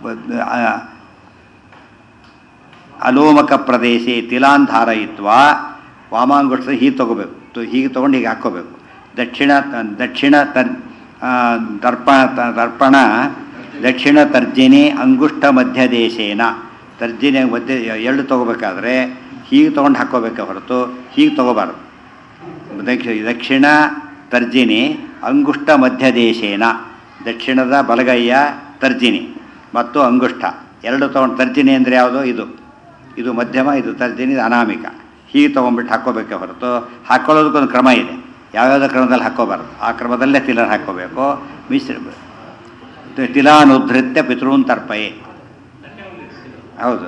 ಅಲೋಮಕ ಪ್ರದೇಶೆ ತಿಲಾನ್ ಧಾರಯಿತ್ವ ವಾಮಾಂಗುಷ್ಠ ಹೀಗೆ ತಗೋಬೇಕು ತು- ಹೀಗೆ ತೊಗೊಂಡು ಹೀಗೆ ಹಾಕ್ಕೋಬೇಕು ದಕ್ಷಿಣ ದಕ್ಷಿಣ ತರ್ ಆ, ದರ್ಪ ತ- ದರ್ಪಣ ದಕ್ಷಿಣ ತರ್ಜಿನಿ ಅಂಗುಷ್ಠ ಮಧ್ಯದೇಶೇನ ತರ್ಜಿನಿ ಮಧ್ಯ ಎರಡು ತೊಗೋಬೇಕಾದ್ರೆ ಹೀಗೆ ತೊಗೊಂಡು ಹಾಕ್ಕೋಬೇಕೆ ಹೊರತು ಹೀಗೆ ತೊಗೋಬಾರ್ದು ದಕ್ಷ ದಕ್ಷಿಣ ತರ್ಜಿನಿ ಅಂಗುಷ್ಠ ಮಧ್ಯದೇಶೇನ ದಕ್ಷಿಣದ ಬಲಗೈಯ ತರ್ಜಿನಿ ಮತ್ತು ಅಂಗುಷ್ಠ ಎರಡು ತೊಗೊಂಡು ತರ್ಜಿನಿ ಅಂದರೆ ಯಾವುದು ಇದು ಇದು ಮಧ್ಯಮ ಇದು ತರ್ಜಿನಿ ಇದು ಅನಾಮಿಕ ಹೀಗೆ ತೊಗೊಂಡ್ಬಿಟ್ಟು ಹಾಕ್ಕೋಬೇಕೆ ಹೊರತು ಹಾಕ್ಕೊಳ್ಳೋದಕ್ಕೊಂದು ಕ್ರಮ ಇದೆ ಯಾವ್ಯಾವುದೋ ಕ್ರಮದಲ್ಲಿ ಹಾಕ್ಕೋಬಾರ್ದು ಆ ಕ್ರಮದಲ್ಲೇ ತಿಲರ್ ಹಾಕ್ಕೋಬೇಕು ಮಿಶ್ರ ತಿಲಾನುಧೃತ್ಯ ಪಿತೃನ್ ತರ್ಪಯೇ ಹೌದು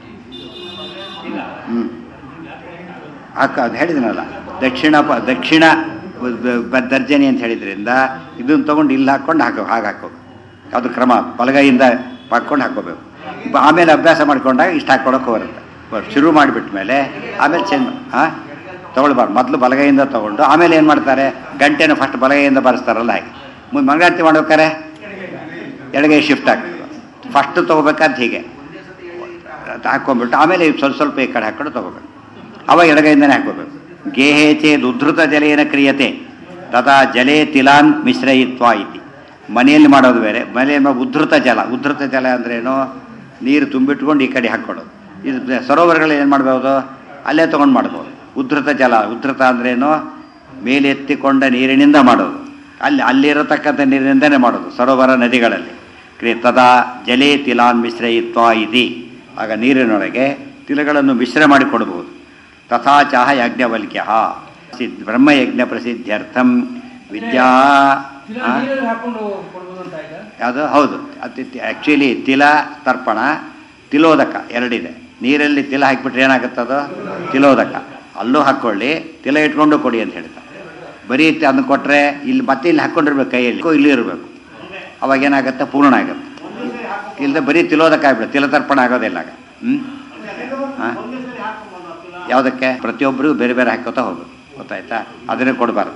ಹ್ಞೂ ಹಾಕ ಅದು ಹೇಳಿದ್ನಲ್ಲ ದಕ್ಷಿಣ ಪ ದಕ್ಷಿಣ ಬ- ದರ್ಜನಿ ಅಂತ ಹೇಳಿದ್ರಿಂದ ಇದನ್ನು ತೊಗೊಂಡು ಇಲ್ಲಿ ಹಾಕ್ಕೊಂಡು ಹಾಕೋ ಹಾಗೆ ಹಾಕೋ ಅದು ಕ್ರಮ ಬಲಗೈಯಿಂದ ಹಾಕ್ಕೊಂಡು ಹಾಕ್ಕೋಬೇಕು ಬ- ಆಮೇಲೆ ಅಭ್ಯಾಸ ಮಾಡ್ಕೊಂಡಾಗ ಇಷ್ಟು ಹಾಕ್ಕೊಳಕ್ಕೆ ಬರುತ್ತೆ ಬ- ಶುರು ಮಾಡಿಬಿಟ್ಟ ಮೇಲೆ ಆಮೇಲೆ ಚೇಂಜ್ ಹಾಂ ತೊಗೊಳ್ಬಾರ್ದು ಮೊದಲು ಬಲಗೈಯಿಂದ ತೊಗೊಂಡು ಆಮೇಲೆ ಏನು ಮಾಡ್ತಾರೆ ಗಂಟೆನ ಫಸ್ಟ್ ಬಲಗೈಯಿಂದ ಬರೆಸ್ತಾರಲ್ಲ ಹಾಗೆ ಮುಂದೆ ಮಂಗಳಾರತಿ ಮಾಡ್ಬೇಕಾರೆ ಎಡಗೈ ಶಿಫ್ಟ್ ಆಗ್ತದೆ ಫಸ್ಟ್ ತೊಗೋಬೇಕಂತ ಹೀಗೆ ಹಾಕ್ಕೊಂಡ್ಬಿಟ್ಟು ಆಮೇಲೆ ಸ್ವಲ್ಪ ಸ್ವಲ್ಪ ಈ ಕಡೆ ಹಾಕ್ಕೊಂಡು ತೊಗೋಬೇಕು ಅವಾಗ ಎಡಗೈಯಿಂದನೇ ಹಾಕೋಬೇಕು ಗೇಹೇ ಚೇದ್ ಉದ್ಧೃತ ಜಲೇನ ಕ್ರಿಯತೆ ತದಾ ಜಲೇ ತಿಲಾನ್ ಮಿಶ್ರಯಿತ್ವ ಇತಿ ಮನೆಯಲ್ಲಿ ಮಾಡೋದು ಬೇರೆ ಮನೆಯಲ್ಲಿ ಮಾ- ಉದ್ಧೃತ ಜಲ ಉದ್ಧೃತ ಜಲ ಅಂದ್ರೇನು ನೀರು ತುಂಬಿಟ್ಕೊಂಡು ಈ ಕಡೆ ಹಾಕ್ಕೊಡೋದು ಇದು ಬೆ- ಸರೋವರಗಳು ಏನು ಮಾಡ್ಬೋದು ಅಲ್ಲೇ ತೊಗೊಂಡು ಮಾಡ್ಬೋದು ಉದ್ಧೃತ ಜಲ ಉದ್ಧೃತ ಅಂದ್ರೇನು ಮೇಲೆತ್ತಿಕೊಂಡ ನೀರಿನಿಂದ ಮಾಡೋದು ಅಲ್ಲಿ ಅಲ್ಲಿರತಕ್ಕಂಥ ನೀರಿನಿಂದನೇ ಮಾಡೋದು ಸರೋವರ ನದಿಗಳಲ್ಲಿ ಕ್ರಿಯ ತದಾ ಜಲೇ ತಿಲಾನ್ ಮಿಶ್ರಯಿತ್ವ ಇತಿ ಆಗ ನೀರಿನೊಳಗೆ ತಿಲಗಳನ್ನು ಮಿಶ್ರ ಮಾಡಿಕೊಡಬಹುದು ತಥಾಚಾಹ ಯಾಜ್ಞವಲ್ಕ್ಯ ಸಿದ್ ಬ್ರಹ್ಮಯಜ್ಞ ಪ್ರಸಿದ್ಧ್ಯರ್ಥಂ ವಿದ್ಯಾ ತಿಲ ಆ? ನೀರಲ್ಲಿ ಹಾಕೊಂಡು ಕೊಡ್ಬೋದು ಅಂತ ಈಗ ಯಾವುದು ಹೌದು ಅದು ಆ್ಯಕ್ಚುಲಿ ತಿಲ ತರ್ಪಣ ತಿಲೋದಕ ಎರಡಿದೆ ನೀರಲ್ಲಿ ತಿಲ ಹಾಕಿಬಿಟ್ರೆ ಏನಾಗುತ್ತದು ತಿಲೋದಕ ಅಲ್ಲೂ ಹಾಕ್ಕೊಳ್ಳಿ ತಿಲ ಇಟ್ಕೊಂಡು ಕೊಡಿ ಅಂತ ಹೇಳ್ತಾರೆ ಬರೀ ತಿ- ಅದನ್ನ ಕೊಟ್ಟರೆ ಇಲ್ಲಿ ಮತ್ತೆ ಇಲ್ಲಿ ಹಾಕ್ಕೊಂಡಿರ್ಬೇಕು ಕೈಯಲ್ಲಿ ಕೋ ಇಲ್ಲಿ ಇರಬೇಕು ಅವಾಗ ಏನಾಗುತ್ತೆ ಪೂರ್ಣ ಆಗುತ್ತೆ ಇಲ್ಲದೆ ಬರೀ ತಿಲೋದಕ ಆಗ್ಬಿಡುತ್ತೆ ತಿಲ ತರ್ಪಣ ಆಗೋದಿಲ್ಲ ಆಗ ಹ್ಞೂ ಹಾಂ ಯಾವುದಕ್ಕೆ ಪ್ರತಿಯೊಬ್ಬರಿಗೂ ಬೇರೆ ಬೇರೆ ಹಾಕೋತಾ ಹೋಗ್ಬೇಕು ಗೊತ್ತಾಯ್ತಾ ಅದನ್ನೇ ಕೊಡಬಾರ್ದು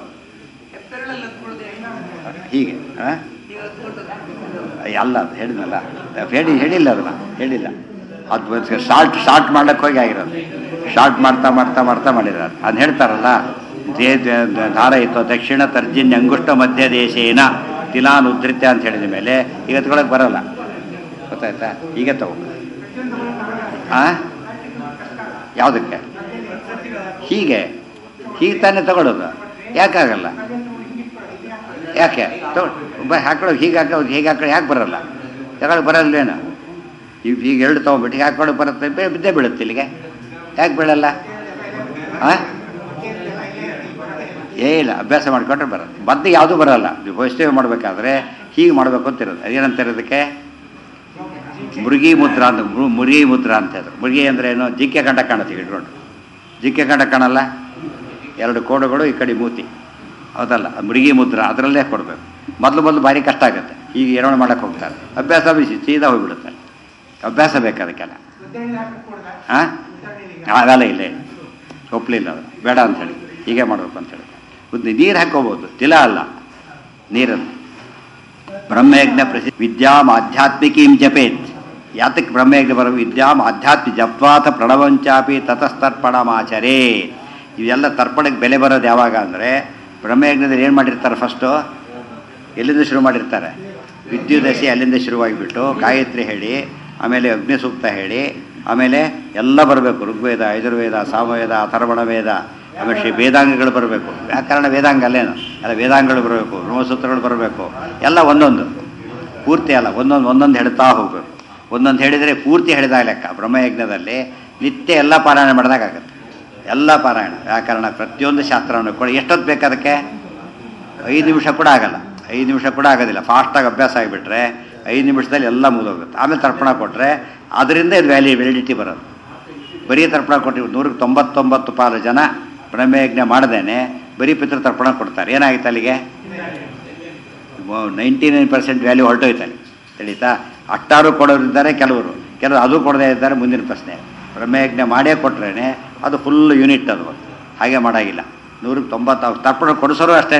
ಹೀಗೆ ಹಾಂ ಅಲ್ಲ ಅದು ಹೇಳಿದ್ನಲ್ಲ ಹೇಳಿ ಹೇಳಿಲ್ಲ ಅದನ್ನ ಹೇಳಿಲ್ಲ ಅದು ಶಾರ್ಟ್ ಶಾರ್ಟ್ ಮಾಡ್ಲಿಕ್ಕೆ ಹೋಗಿ ಆಗಿರೋದು ಶಾರ್ಟ್ ಮಾಡ್ತಾ ಮಾಡ್ತಾ ಮಾಡ್ತಾ ಮಾಡಿರೋದು ಅದು ಹೇಳ್ತಾರಲ್ಲ ದೇ ದೇ- ದೇ- ದಾರ ಇತ್ತು ದಕ್ಷಿಣ ತರ್ಜಿನ್ಯ ಅಂಗುಷ್ಟ ಮಧ್ಯ ದೇಶೇನ ತಿಲಾನ್ ಉದ್ರಿತ್ಯ ಅಂತ ಹೇಳಿದ ಮೇಲೆ ಈಗ ಎತ್ಕೊಳಕ್ಕೆ ಬರಲ್ಲ ಗೊತ್ತಾಯ್ತಾ ಈಗ ತಗೋ ಆ ಯಾವುದಕ್ಕೆ ಹೀಗೆ ಹೀಗೆ ತಾನೇ ತಗೊಳ್ಳೋದು ಯಾಕಾಗಲ್ಲ ಯಾಕೆ ತಗೊಳ್ಳಿ ಬ ಹಾಕೊಳ್ಳೋ ಹೀಗೆ ಹಾಕೋ ಹೀಗೆ ಹಾಕೊಳ್ಳಿ ಯಾಕೆ ಬರಲ್ಲ ತಗೊಳಕ್ಕೆ ಬರಲ್ವೇನು ಈಗ ಈಗ ಎರಡು ತೊಗೊಂಡ್ಬಿಟ್ಟು ಹೀಗೆ ಹಾಕೊಳ್ಳೋಕೆ ಬರುತ್ತೆ ಬೇ- ಬಿದ್ದೇ ಬೀಳುತ್ತೆ ಇಲ್ಲಿಗೆ ಯಾಕೆ ಬೀಳಲ್ಲ ಹಾಂ ಏ ಇಲ್ಲ ಅಭ್ಯಾಸ ಮಾಡಿಕೊಂಡ್ರೆ ಬರಲ್ಲ ಬದ್ದು ಯಾವುದೂ ಬರಲ್ಲ ನೀವು ವೈಷ್ಣವ ಮಾಡಬೇಕಾದ್ರೆ ಹೀಗೆ ಮಾಡಬೇಕು ಅಂತ ಇರೋದು ಅದೇನಂತ ಇರೋದಕ್ಕೆ ಮುರುಗಿ ಮುದ್ರ ಅಂತ ಮೃ- ಮುರುಗಿ ಮುದ್ರ ಅಂತ ಹೇಳಿದ್ರು ಮುರುಗಿ ಅಂದ್ರೆ ಏನು ಜಿಕ್ಕೆ ಕಂಡ ಕಾಣುತ್ತೆ ಇಟ್ಕೊಂಡು ಜಿಕ್ಕೆ ಕಂಡ ಕಾಣಲ್ಲ ಎರಡು ಕೋಡುಗಳು ಈ ಕಡೆ ಮೂತಿ ಹೌದಲ್ಲ ಮುರುಗಿ ಮುದ್ರ ಅದರಲ್ಲೇ ಕೊಡಬೇಕು ಮೊದಲು ಮೊದಲು ಭಾರಿ ಕಷ್ಟ ಆಗುತ್ತೆ ಈಗ ಏನೋ ಮಾಡಕ್ಕೆ ಹೋಗ್ತಾರೆ ಅಭ್ಯಾಸ ಬಿಸಿ ಸೀದಾ ಹೋಗ್ಬಿಡುತ್ತೆ ಅಭ್ಯಾಸ ಬೇಕು ಅದಕ್ಕೆಲ್ಲ ಹಾಂ ಅವೆಲ್ಲ ಇಲ್ಲ ಒಪ್ಪಲಿಲ್ಲ ಅದು ಬೇಡ ಅಂಥೇಳಿ ಹೀಗೆ ಮಾಡಬೇಕು ಅಂತೇಳಿ ಒಂದು ನೀರು ಹಾಕೋಬೋದು ತಿಲ ಅಲ್ಲ ನೀರನ್ನು ಬ್ರಹ್ಮಯಜ್ಞ ಪ್ರಸಿದ್ಧ ವಿದ್ಯಾಂ ಆಧ್ಯಾತ್ಮಿಕೀಂ ಜಪೇತ್ ಯಾತಕ್ಕೆ ಬ್ರಹ್ಮಯಜ್ಞ ಬರೋ ವಿದ್ಯಾಂ ಆಧ್ಯಾತ್ಮಿಕ ಜಪ್ವಾತ ಪ್ರಣವಂಚಾಪಿ ತತಸ್ತರ್ಪಣಮಾಚರೇ ಇವೆಲ್ಲ ತರ್ಪಣಕ್ಕೆ ಬೆಲೆ ಬರೋದು ಯಾವಾಗ ಅಂದರೆ ಬ್ರಹ್ಮಯಜ್ಞದಲ್ಲಿ ಏನು ಮಾಡಿರ್ತಾರೆ ಫಸ್ಟು ಎಲ್ಲಿಂದ ಶುರು ಮಾಡಿರ್ತಾರೆ ವಿದ್ಯುದಶಿ ಅಲ್ಲಿಂದ ಶುರುವಾಗಿಬಿಟ್ಟು ಗಾಯತ್ರಿ ಹೇಳಿ ಆಮೇಲೆ ಅಗ್ನಿ ಸೂಕ್ತ ಹೇಳಿ ಆಮೇಲೆ ಎಲ್ಲ ಬರಬೇಕು ಋಗ್ವೇದ ಯಜುರ್ವೇದ ಸಾಮವೇದ ಅಥರ್ವಣ ವೇದ ಆಮೇಲೆ ಶ್ರೀ ವೇದಾಂಗಗಳು ಬರಬೇಕು ವ್ಯಾಕರಣ ವೇದಾಂಗ ಅಲ್ಲೇನು ಎಲ್ಲ ವೇದಾಂಗಗಳು ಬರಬೇಕು ಬ್ರಹ್ಮಸೂತ್ರಗಳು ಬರಬೇಕು ಎಲ್ಲ ಒಂದೊಂದು ಪೂರ್ತಿ ಅಲ್ಲ ಒಂದೊಂದು ಒಂದೊಂದು ಹೇಳ್ತಾ ಹೋಗಬೇಕು ಒಂದೊಂದು ಹೇಳಿದರೆ ಪೂರ್ತಿ ಹೇಳಿದಾಗ ಲೆಕ್ಕ ಬ್ರಹ್ಮಯಜ್ಞದಲ್ಲಿ ನಿತ್ಯ ಎಲ್ಲ ಪಾರಾಯಣ ಮಾಡಿದಾಗತ್ತೆ ಎಲ್ಲ ಪಾರಾಯಣ ವ್ಯಾಕರಣ ಪ್ರತಿಯೊಂದು ಶಾಸ್ತ್ರವನ್ನು ಕೂಡ ಎಷ್ಟೊತ್ತು ಬೇಕು ಅದಕ್ಕೆ ಐದು ನಿಮಿಷ ಕೂಡ ಆಗಲ್ಲ ಐದು ನಿಮಿಷ ಕೂಡ ಆಗೋದಿಲ್ಲ ಫಾಸ್ಟಾಗಿ ಅಭ್ಯಾಸ ಆಗಿಬಿಟ್ರೆ ಐದು ನಿಮಿಷದಲ್ಲಿ ಎಲ್ಲ ಮುಗಿದೋಗುತ್ತೆ ಆಮೇಲೆ ತರ್ಪಣ ಕೊಟ್ಟರೆ ಅದರಿಂದ ಇದು ವ್ಯಾಲಿ ವ್ಯಾಲಿಡಿಟಿ ಬರೋದು ಬರೀ ತರ್ಪಣ ಕೊಟ್ಟು ನೂರಕ್ಕೆ ತೊಂಬತ್ತೊಂಬತ್ತು ಪಾಲು ಜನ ಬ್ರಹ್ಮಯಜ್ಞ ಮಾಡದೇನೆ ಬರೀ ಪಿತೃ ತರ್ಪಣ ಕೊಡ್ತಾರೆ ಏನಾಗಿತ್ತು ಅಲ್ಲಿಗೆ ನೈಂಟಿ ನೈನ್ ಪರ್ಸೆಂಟ್ ವ್ಯಾಲ್ಯೂ ಹೊರಟೋಯ್ತು ಅಲ್ಲಿ ತಿಳಿತಾ ಅಟ್ಟಾರು ಕೊಡೋರಿದ್ದಾರೆ ಕೆಲವರು ಕೆಲವರು ಅದು ಕೊಡದೇ ಇದ್ದಾರೆ ಮುಂದಿನ ಪ್ರಶ್ನೆ ಬ್ರಹ್ಮಯಜ್ಞ ಮಾಡೇ ಕೊಟ್ರೇನೆ ಅದು ಫುಲ್ ಯೂನಿಟ್ ಅದು ಹಾಗೆ ಮಾಡಾಗಿಲ್ಲ ನೂರಕ್ಕೆ ತೊಂಬತ್ತು ತರ್ಪಣ ಕೊಡಿಸೋರು ಅಷ್ಟೇ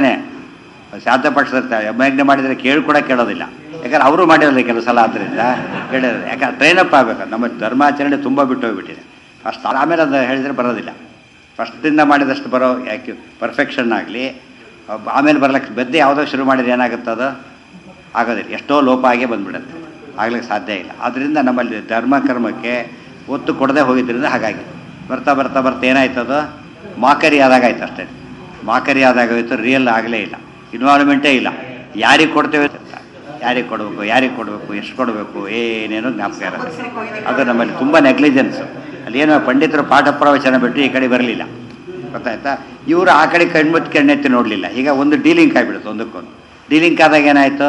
ಶಾಂತ ಪಕ್ಷದಿರ್ತಾರೆ ಯಜ್ಞ ಮಾಡಿದರೆ ಕೇಳಿ ಕೂಡ ಕೇಳೋದಿಲ್ಲ ಯಾಕಂದ್ರೆ ಅವರು ಮಾಡಿರೋಲ್ಲ ಕೆಲವು ಸಲ ಆದ್ದರಿಂದ ಕೇಳಿರೋದು ಯಾಕಂದ್ರೆ ಟ್ರೈನಪ್ ಆಗಬೇಕು ನಮ್ಮ ಧರ್ಮಾಚರಣೆ ತುಂಬ ಬಿಟ್ಟು ಹೋಗ್ಬಿಟ್ಟಿದೆ ಫಸ್ಟ್ ಆಮೇಲೆ ಅದು ಹೇಳಿದರೆ ಬರೋದಿಲ್ಲ ಫಸ್ಟಿಂದ ಮಾಡಿದಷ್ಟು ಬರೋ ಯಾಕೆ ಪರ್ಫೆಕ್ಷನ್ ಆಗಲಿ ಆಮೇಲೆ ಬರ್ಲಿಕ್ಕೆ ಬೆದ್ದೆ ಯಾವುದೋ ಶುರು ಮಾಡಿದ್ರೆ ಏನಾಗುತ್ತೆ ಅದು ಆಗೋದಿಲ್ಲ ಎಷ್ಟೋ ಲೋಪ ಆಗೇ ಬಂದ್ಬಿಡುತ್ತೆ ಆಗ್ಲಿಕ್ಕೆ ಸಾಧ್ಯ ಇಲ್ಲ ಆದ್ದರಿಂದ ನಮ್ಮಲ್ಲಿ ಧರ್ಮ ಕರ್ಮಕ್ಕೆ ಒತ್ತು ಕೊಡದೆ ಹೋಗಿದ್ದರಿಂದ ಹಾಗಾಗಿ ಬರ್ತಾ ಬರ್ತಾ ಬರ್ತಾ ಏನಾಯ್ತದು ಮಾಕರಿ ಆದಾಗ ಆಯ್ತು ಅಷ್ಟೇ ಮಾಕರಿ ಆದಾಗ ಹೋಯ್ತು ರಿಯಲ್ ಆಗಲೇ ಇಲ್ಲ ಇನ್ವಾಲ್ವ್ಮೆಂಟೇ ಇಲ್ಲ ಯಾರಿಗೆ ಕೊಡ್ತೇವೆ ಯಾರಿಗೆ ಕೊಡಬೇಕು ಯಾರಿಗೆ ಕೊಡಬೇಕು ಎಷ್ಟು ಕೊಡಬೇಕು ಏನೇನೋ ಜ್ಞಾಪಕ ಇರೋದು ಅದು ನಮ್ಮಲ್ಲಿ ತುಂಬ ನೆಗ್ಲಿಜೆನ್ಸು ಅಲ್ಲಿ ಏನೋ ಪಂಡಿತರು ಪಾಠ ಪ್ರವಚನ ಬಿಟ್ಟು ಈ ಕಡೆ ಬರಲಿಲ್ಲ ಗೊತ್ತಾಯ್ತಾ ಇವರು ಆ ಕಡೆ ಕಣ್ಮುಚ್ಚಿ ಕಣ್ಣೆತ್ತಿ ನೋಡಲಿಲ್ಲ ಈಗ ಒಂದು ಡೀಲಿಂಕ್ ಆಗಿಬಿಡುತ್ತೆ ಒಂದಕ್ಕೊಂದು ಡೀಲಿಂಕ್ ಆದಾಗ ಏನಾಯಿತು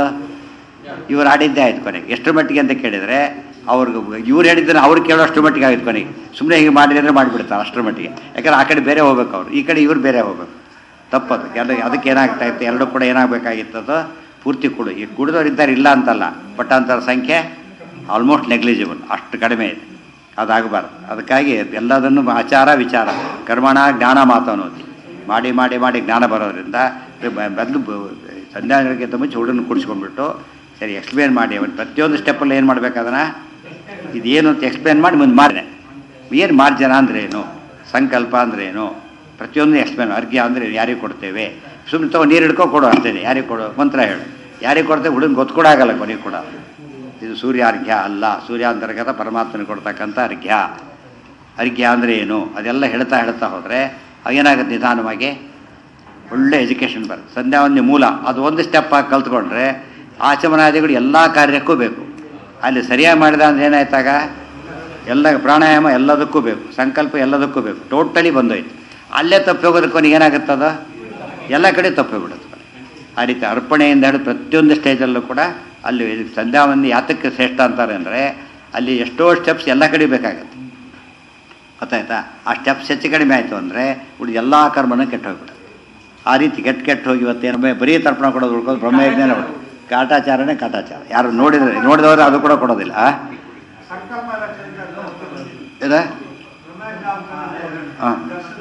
ಇವ್ರು ಆಡಿದ್ದೇ ಆಯ್ತು ಕೊನೆಗೆ ಎಷ್ಟರ ಮಟ್ಟಿಗೆ ಅಂತ ಕೇಳಿದರೆ ಅವ್ರಿಗೆ ಇವ್ರು ಹೇಳಿದ್ದನ್ನು ಅವ್ರು ಕೇಳೋ ಅಷ್ಟರ ಮಟ್ಟಿಗೆ ಆಯ್ತು ಕೊನೆಗೆ ಸುಮ್ಮನೆ ಹೀಗೆ ಮಾಡಿದ್ರೆ ಮಾಡಿಬಿಡ್ತಾರೆ ಅಷ್ಟರ ಮಟ್ಟಿಗೆ ಯಾಕಂದ್ರೆ ಆ ಕಡೆ ಬೇರೆ ಹೋಗ್ಬೇಕು ಅವ್ರು ಈ ಕಡೆ ಇವ್ರು ಬೇರೆ ಹೋಗ್ಬೇಕು ತಪ್ಪದು ಎಲ್ಲ ಅದಕ್ಕೆ ಏನಾಗ್ತಾ ಇತ್ತು ಎರಡೂ ಕೂಡ ಏನಾಗಬೇಕಾಗಿತ್ತದು ಪೂರ್ತಿ ಕೊಡು ಈಗ ಕುಡಿದವ್ರು ಇದ್ದಾರೆ ಇಲ್ಲ ಅಂತಲ್ಲ ಪಟ್ಟಾಂತರ ಸಂಖ್ಯೆ ಆಲ್ಮೋಸ್ಟ್ ನೆಗ್ಲಿಜಿಬಲ್ ಅಷ್ಟು ಕಡಿಮೆ ಇದೆ ಅದಾಗಬಾರ್ದು ಅದಕ್ಕಾಗಿ ಎಲ್ಲದನ್ನು ಆಚಾರ ವಿಚಾರ ಕರ್ಮಣ ಜ್ಞಾನ ಮಾತು ಅನ್ನೋದು ಮಾಡಿ ಮಾಡಿ ಮಾಡಿ ಜ್ಞಾನ ಬರೋದ್ರಿಂದ ಬದಲು ಸಂಧ್ಯಾಗಳಿಗಿಂತ ಮುಂಚೆ ಹುಡುಗನ ಕುಡಿಸ್ಕೊಂಡ್ಬಿಟ್ಟು ಸರಿ ಎಕ್ಸ್ಪ್ಲೇನ್ ಮಾಡಿ ಅವನು ಪ್ರತಿಯೊಂದು ಸ್ಟೆಪ್ಪಲ್ಲಿ ಏನು ಮಾಡ್ಬೇಕು ಅದನ್ನು ಇದೇನು ಅಂತ ಎಕ್ಸ್ಪ್ಲೇನ್ ಮಾಡಿ ಮುಂದೆ ಮಾಡಿದೆ ಏನು ಮಾರ್ಜನ ಅಂದ್ರೆ ಏನು ಸಂಕಲ್ಪ ಅಂದ್ರೆ ಏನು ಪ್ರತಿಯೊಂದು ಎಕ್ಸ್ಪ್ಲೇನ್ ಅರ್ಘ್ಯ ಅಂದರೆ ಯಾರಿಗೆ ಕೊಡ್ತೇವೆ ಸುಮ್ಮನೆ ತಗೋ ನೀರು ಹಿಡ್ಕೊ ಕೊಡು ಅಷ್ಟೇ ಯಾರಿಗೆ ಕೊಡು ಮಂತ್ರ ಹೇಳು ಯಾರಿಗೆ ಕೊಡ್ತೇವೆ ಹುಡುಗನ ಗೊತ್ಕೊಡಾಗಲ್ಲ ಕೊನೆಗೆ ಕೂಡ ಇದು ಸೂರ್ಯ ಅರ್ಘ್ಯ ಅಲ್ಲ ಸೂರ್ಯಾಂತರ್ಗತ ಪರಮಾತ್ಮನಿಗೆ ಕೊಡ್ತಕ್ಕಂಥ ಅರ್ಘ್ಯ ಅರ್ಘ್ಯ ಅಂದರೆ ಏನು ಅದೆಲ್ಲ ಹೇಳ್ತಾ ಹೇಳ್ತಾ ಹೋದರೆ ಏನಾಗುತ್ತೆ ನಿಧಾನವಾಗಿ ಒಳ್ಳೆ ಎಜುಕೇಷನ್ ಬರುತ್ತೆ ಸಂಧ್ಯಾವಂದಿ ಮೂಲ ಅದು ಒಂದು ಸ್ಟೆಪ್ ಆಗಿ ಕಲ್ತ್ಕೊಂಡ್ರೆ ಆಚಮನಾದಿಗಳು ಎಲ್ಲ ಕಾರ್ಯಕ್ಕೂ ಬೇಕು ಅಲ್ಲಿ ಸರಿಯಾಗಿ ಮಾಡಿದ ಅಂದ್ರೆ ಏನಾಯ್ತಾಗ ಎಲ್ಲ ಪ್ರಾಣಾಯಾಮ ಎಲ್ಲದಕ್ಕೂ ಬೇಕು ಸಂಕಲ್ಪ ಎಲ್ಲದಕ್ಕೂ ಬೇಕು ಟೋಟಲಿ ಬಂದೋಯ್ತು ಅಲ್ಲೇ ತಪ್ಪಿ ಹೋಗೋದಕ್ಕೆ ಕೊನೆಗೆ ಏನಾಗುತ್ತದ ಎಲ್ಲ ಕಡೆ ತಪ್ಪೋಗ್ಬಿಡುತ್ತೆ ಆ ರೀತಿ ಅರ್ಪಣೆಯಿಂದ ಹಿಡಿದು ಪ್ರತಿಯೊಂದು ಸ್ಟೇಜಲ್ಲೂ ಕೂಡ ಅಲ್ಲಿ ಸಂಧ್ಯಾವಂದಿ ಯಾತಕ್ಕೆ ಶ್ರೇಷ್ಠ ಅಂತಾರೆ ಅಂದರೆ ಅಲ್ಲಿ ಎಷ್ಟೋ ಸ್ಟೆಪ್ಸ್ ಎಲ್ಲ ಕಡೆ ಬೇಕಾಗತ್ತೆ ಗೊತ್ತಾಯ್ತಾ ಆ ಸ್ಟೆಪ್ಸ್ ಹೆಚ್ಚು ಕಡಿಮೆ ಆಯಿತು ಅಂದರೆ ಉಳಿದ ಎಲ್ಲ ಕರ್ಮನೂ ಕೆಟ್ಟು ಹೋಗ್ಬಿಡುತ್ತೆ ಆ ರೀತಿ ಕೆಟ್ಟ ಕೆಟ್ಟು ಹೋಗಿ ಇವತ್ತೇನು ಬರೀ ತರ್ಪಣ ಕೊಡೋದು ಉಳ್ಕೊಂಡು ಬ್ರಹ್ಮಯಜ್ಞ ನೋಡಿ ಕಾಟಾಚಾರನೇ ಕಾಟಾಚಾರ ಯಾರು ನೋಡಿದ್ರೆ ನೋಡಿದವರು ಅದು ಕೂಡ ಕೊಡೋದಿಲ್ಲ ಏನ ಹಾಂ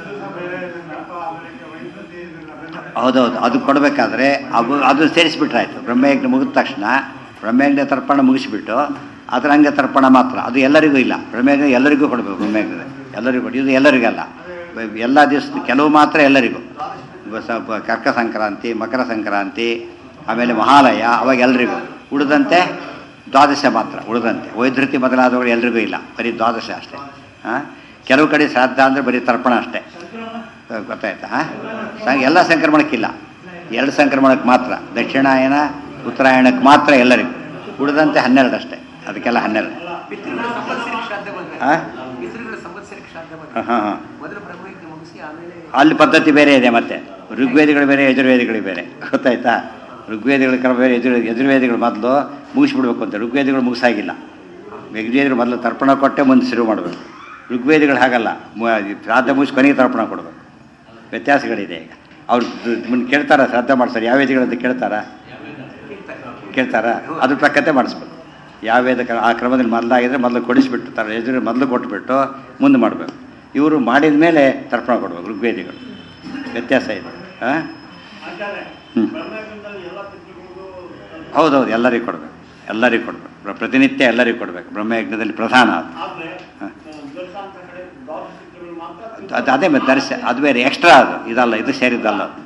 ಹೌದೌದು ಅದು ಕೊಡಬೇಕಾದ್ರೆ ಅದು ಅದು ಸೇರಿಸ್ಬಿಟ್ರಾಯ್ತು ಬ್ರಹ್ಮಯಜ್ಞ ಮುಗಿದ ತಕ್ಷಣ ಬ್ರಹ್ಮಯಜ್ಞ ತರ್ಪಣ ಮುಗಿಸ್ಬಿಟ್ಟು ಅದರ ಹಂಗೆ ತರ್ಪಣ ಮಾತ್ರ ಅದು ಎಲ್ಲರಿಗೂ ಇಲ್ಲ ಬ್ರಹ್ಮಯಜ್ಞ ಎಲ್ಲರಿಗೂ ಕೊಡಬೇಕು ಬ್ರಹ್ಮಯಜ್ಞ ಎಲ್ಲರಿಗೂ ಕೊಡಿ ಇದು ಎಲ್ಲರಿಗಲ್ಲ ಎಲ್ಲ ದಿವಸ ಕೆಲವು ಮಾತ್ರ ಎಲ್ಲರಿಗೂ ಸ್ವಲ್ಪ ಕರ್ಕ ಸಂಕ್ರಾಂತಿ ಮಕರ ಸಂಕ್ರಾಂತಿ ಆಮೇಲೆ ಮಹಾಲಯ ಅವಾಗ ಎಲ್ರಿಗೂ ಉಳಿದಂತೆ ದ್ವಾದಶ ಮಾತ್ರ ಉಳಿದಂತೆ ವೈದ್ಯತಿ ಮೊದಲಾದವುಗಳು ಎಲ್ರಿಗೂ ಇಲ್ಲ ಬರೀ ದ್ವಾದಶ ಅಷ್ಟೇ ಹಾಂ ಕೆಲವು ಕಡೆ ಶ್ರಾದ್ದ ಅಂದರೆ ಬರೀ ತರ್ಪಣ ಅಷ್ಟೇ ಗೊತ್ತಾಯ್ತಾ ಹಾಂ ಎಲ್ಲ ಸಂಕ್ರಮಣಕ್ಕಿಲ್ಲ ಎರಡು ಸಂಕ್ರಮಣಕ್ಕೆ ಮಾತ್ರ ದಕ್ಷಿಣಾಯನ ಉತ್ತರಾಯಣಕ್ಕೆ ಮಾತ್ರ ಎಲ್ಲರಿಗೂ ಉಳಿದಂತೆ ಹನ್ನೆರಡು ಅಷ್ಟೇ ಅದಕ್ಕೆಲ್ಲ ಹನ್ನೆರಡು ಪಿತೃಗಳ ಸಂವತ್ಸರಿಕ ಶ್ರಾದ್ದ ಬಂದ್ರೆ ಹಾಂ ಪಿತೃಗಳ ಸಂವತ್ಸರಿಕ ಶ್ರಾದ್ದ ಬಂದ್ರೆ ಹಾಂ ಹಾಂ ಮೊದಲು ಬ್ರಹ್ಮಯಜ್ಞ ಮುಗಿಸಿ ಆಮೇಲೆ ಅಲ್ಲಿ ಪದ್ಧತಿ ಬೇರೆ ಇದೆ ಮತ್ತೆ ಋಗ್ವೇದಿಗಳು ಬೇರೆ ಯಜುರ್ವೇದಿಗಳು ಬೇರೆ ಗೊತ್ತಾಯ್ತಾ ಋಗ್ವೇದಿಗಳ ಕ್ರಮ ಬೇರೆ ಯಜುರ್ ಯಜುರ್ವೇದಿಗಳು ಮೊದಲು ಮುಗಿಸ್ಬಿಡ್ಬೇಕು ಅಂತ ಋಗ್ವೇದಿಗಳು ಮುಗಿಸಾಗಿಲ್ಲ ಋಗ್ವೇದಿಗಳು ಮೊದಲು ತರ್ಪಣ ಕೊಟ್ಟೆ ಮುಂದೆ ಶುರು ಮಾಡಬೇಕು ಋಗ್ವೇದಿಗಳು ಹಾಗಲ್ಲ ಮು- ಶ್ರಾದ್ದ ಮುಗಿಸಿ ಕೊನೆಗೆ ತರ್ಪಣ ಕೊಡಬೇಕು ವ್ಯತ್ಯಾಸಗಳಿದೆ ಈಗ ಅವ್ರು ಮುಂದೆ ಕೇಳ್ತಾರ ಶ್ರಾದ್ದ ಮಾಡ್ತಾರೆ ಯಾವ ವೇದಿಗಳು ಅಂತ ಕೇಳ್ತಾರ ಕೇಳ್ತಾರ ಅದ್ರ ಪ್ರಕತೆ ಮಾಡಿಸ್ಬೇಕು ಯಾವ ವೇದ ಕ್ರಮ- ಆ ಕ್ರಮದಲ್ಲಿ ಮೊದಲಾಗಿದ್ರೆ ಮೊದಲು ಕೊಡಿಸ್ಬಿಟ್ಟು ತರ ಎದುರು ಮೊದಲು ಕೊಟ್ಬಿಟ್ಟು ಮುಂದೆ ಮಾಡಬೇಕು ಇವರು ಮಾಡಿದ ಮೇಲೆ ತರ್ಪಣ ಕೊಡ್ಬೇಕು ಋಗ್ವೇದಿಗಳು ವ್ಯತ್ಯಾಸ ಇದೆ ಹಾಂ ಹ್ಞೂ ಹೌದೌದು ಎಲ್ಲರಿಗೂ ಕೊಡಬೇಕು ಎಲ್ಲರಿಗೂ ಕೊಡಬೇಕು ಪ್ರ- ಪ್ರತಿನಿತ್ಯ ಎಲ್ಲರಿಗೂ ಕೊಡಬೇಕು ಬ್ರಹ್ಮಯಜ್ಞದಲ್ಲಿ ಪ್ರಧಾನ ಅದು ಹಾಂ. ಅದು ಅದೇ ಮತ್ತೆ ದರ್ಶ ಅದು ಬೇರೆ ಎಕ್ಸ್ಟ್ರಾ ಅದು ಇದಲ್ಲ ಇದು ಸೇರಿದ್ದಲ್ಲ ಅದು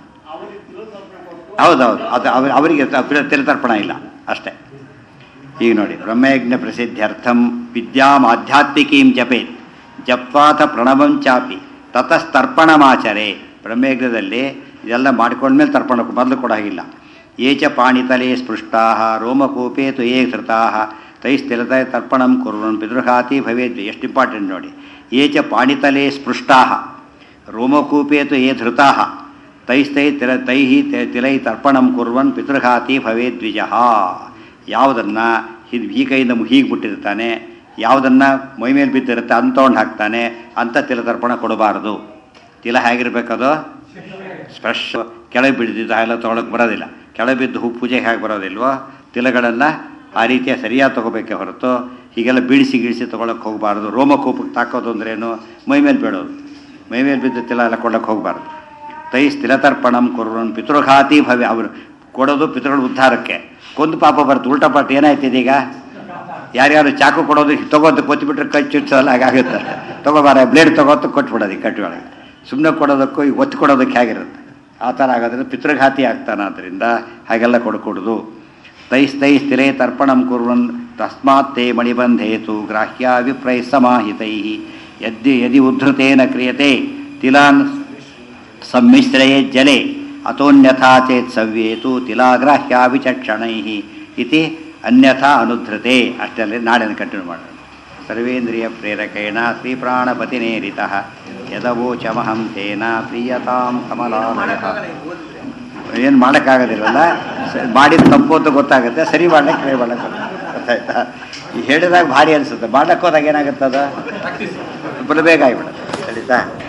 ಹೌದೌದು ಅದು ಅವ್ರ ಅವರಿಗೆ ತ- ತಿರುತರ್ಪಣ ಇಲ್ಲ ಅಷ್ಟೇ ಈಗ ನೋಡಿ ಬ್ರಹ್ಮಯಜ್ಞ ಪ್ರಸಿದ್ಧ್ಯರ್ಥಂ ವಿದ್ಯಾಂ ಆಧ್ಯಾತ್ಮಿಕೀಂ ಜಪೇತ್ ಜಪ್ವಾಥ ಪ್ರಣವಂ ಚಾಪಿ ತತಸ್ತರ್ಪಣಮಾಚರೆ ಬ್ರಹ್ಮಯಜ್ಞದಲ್ಲಿ ಇದೆಲ್ಲ ಮಾಡ್ಕೊಂಡ್ಮೇಲೆ ತರ್ಪಣ ಮೊದಲು ಕೊಡಾಗಿಲ್ಲ ಏಚ ಪಾಣಿತಲೆ ಸ್ಪೃಷ್ಟಾ ರೋಮಕೂಪೇ ತು ಯೇ ಧೃತಾ ತೈಸ್ಥಿರತ ತರ್ಪಣಂ ಕುರ್ವನ್ ಪಿತೃಘಾತಿ ಭವೇದ್ ಎಷ್ಟು ಇಂಪಾರ್ಟೆಂಟ್ ನೋಡಿ ಏಚ ಪಾಣಿತಲೆ ಸ್ಪೃಷ್ಟಾ ರೋಮಕೂಪೇ ತು ಯೇ ಧೃತಾ ತೈಸ್ತೈ ತಿರ ತೈಃ ತಿ- ತಿಲೈ ತರ್ಪಣಂ ಕುರ್ವನ್ ಪಿತೃಘಾತಿ ಭವೇದ್ ದ್ವಿಜಃ ಯಾವುದನ್ನು ಇದು ಈ ಕೈಯಿಂದ ಹೀಗೆ ಬಿಟ್ಟಿರ್ತಾನೆ ಯಾವುದನ್ನು ಮೈ ಮೇಲೆ ಬಿದ್ದಿರುತ್ತೆ ಅಂತ ತೊಗೊಂಡು ಹಾಕ್ತಾನೆ ಅಂತ ತಿಲ ತರ್ಪಣ ಕೊಡಬಾರದು ತಿಲ ಹೇಗಿರ್ಬೇಕದು ಫ್ರೆಶ್ ಕೆಳಗೆ ಬಿದ್ದಿದ್ದು ಎಲ್ಲ ತೊಗೊಳಕ್ಕೆ ಬರೋದಿಲ್ಲ ಕೆಳಗೆ ಬಿದ್ದು ಹೂ ಪೂಜೆಗೆ ಹೇಗೆ ಬರೋದಿಲ್ವೋ ತಿಲಗಳನ್ನು ಆ ರೀತಿಯ ಸರಿಯಾಗಿ ತೊಗೋಬೇಕೆ ಹೊರತು ಹೀಗೆಲ್ಲ ಬೀಳಿಸಿ ಗೀಳಿಸಿ ತೊಗೊಳಕ್ಕೆ ಹೋಗಬಾರ್ದು ರೋಮಕೂಪಕ್ಕೆ ತಾಕೋದು ಅಂದ್ರೇನು ಮೈ ಮೇಲೆ ಬೀಳೋದು ಮೈ ಮೇಲೆ ಬಿದ್ದು ತಿಲ ಎಲ್ಲ ಕೊಡೋಕ್ಕೆ ಹೋಗಬಾರ್ದು ತೈ ಸ್ಥಿರತರ್ಪಣಂ ಕುರ್ವನ್ ಪಿತೃಘಾತಿ ಭವ್ಯ ಅವರು ಕೊಡೋದು ಪಿತೃಗಳ ಉದ್ಧಾರಕ್ಕೆ ಕೊಂದು ಪಾಪ ಬರುತ್ತೆ ಉಲ್ಟಾ ಪಾಠ ಏನಾಯ್ತು ಇದೀಗ ಯಾರ್ಯಾರು ಚಾಕು ಕೊಡೋದು ತಗೋದು ಕೊಚ್ಚಿಬಿಟ್ರೆ ಕೈ ಚುಚ್ಚಲ್ಲ ಹಾಗಾಗುತ್ತೆ ತಗೋಬಾರ ಬ್ಲೇಡ್ ತಗೋತು ಕೊಟ್ಬಿಡೋದು ಈ ಕಟ್ಟಿಯೊಳಗೆ ಸುಮ್ಮನೆ ಕೊಡೋದಕ್ಕೂ ಈಗ ಒತ್ತು ಕೊಡೋದಕ್ಕೆ ಹೇಗಿರುತ್ತೆ ಆ ಥರ ಆಗೋದ್ರಿಂದ ಪಿತೃಘಾತಿ ಆಗ್ತಾನೆ ಆದ್ದರಿಂದ ಹಾಗೆಲ್ಲ ಕೊಡ್ಕೊಡುದು ತೈಸ್ತೈ ಸ್ಥಿರೇ ತರ್ಪಣಂ ಕುರ್ವನ್ ತಸ್ಮಾತ್ ತೇ ಮಣಿಬಂಧೇತು ಗ್ರಾಹ್ಯ ವಿಪ್ರೈ ಸಮಾಹಿತೈ ಯದ್ದಿ ಯದಿ ಉದ್ಧೃತೇನ ಕ್ರಿಯತೆ ತಿಲಾನ್ ಸಮ್ಮಿಶ್ರಯೇ ಜಲೆ ಅತೋನ್ಯಥಾ ಚೇತ್ ಸವ್ಯೇತು ತಿಲಾಗ್ರಾಹ್ಯ ವಿಚಕ್ಷಣೈ ಇತಿ ಅನ್ಯಥಾ ಅನುಧೃತೆ ಅಷ್ಟರಲ್ಲಿ ನಾಡಿನ ಕಂಟಿನ್ಯೂ ಮಾಡೋಣ ಸರ್ವೇಂದ್ರಿಯ ಪ್ರೇರಕೇಣ ಶ್ರೀಪ್ರಾಣಪತಿನೇರಿತ ಯದವೋಚಮಹಂ ತೇನ ಪ್ರಿಯತಾಂ ಕಮಲಾಲಯ ಮಾಡಕ್ಕಾಗಲ್ಲ ಇದು ಓದಿದ್ರೆ ಏನು ಮಾಡೋಕ್ಕಾಗೋದಿಲ್ಲಲ್ಲ ಸ- ಮಾಡಿದ ತಪ್ಪು ಅಂತ ಗೊತ್ತಾಗುತ್ತೆ ಸರಿ ಮಾಡ್ಲಿಕ್ಕೆ ಟ್ರೈ ಮಾಡಕ್ಕೆ ಗೊತ್ತಾಯ್ತಾ ಈ ಹೇಳಿದಾಗ ಭಾರಿ ಅನಿಸುತ್ತೆ ಮಾಡ್ಲಿಕ್ಕೆ ಹೋದಾಗ ಏನಾಗುತ್ತದ ಫುಲ್ ಬೇಗ ಆಗಿಬಿಡುತ್ತೆ ಸರಿತಾ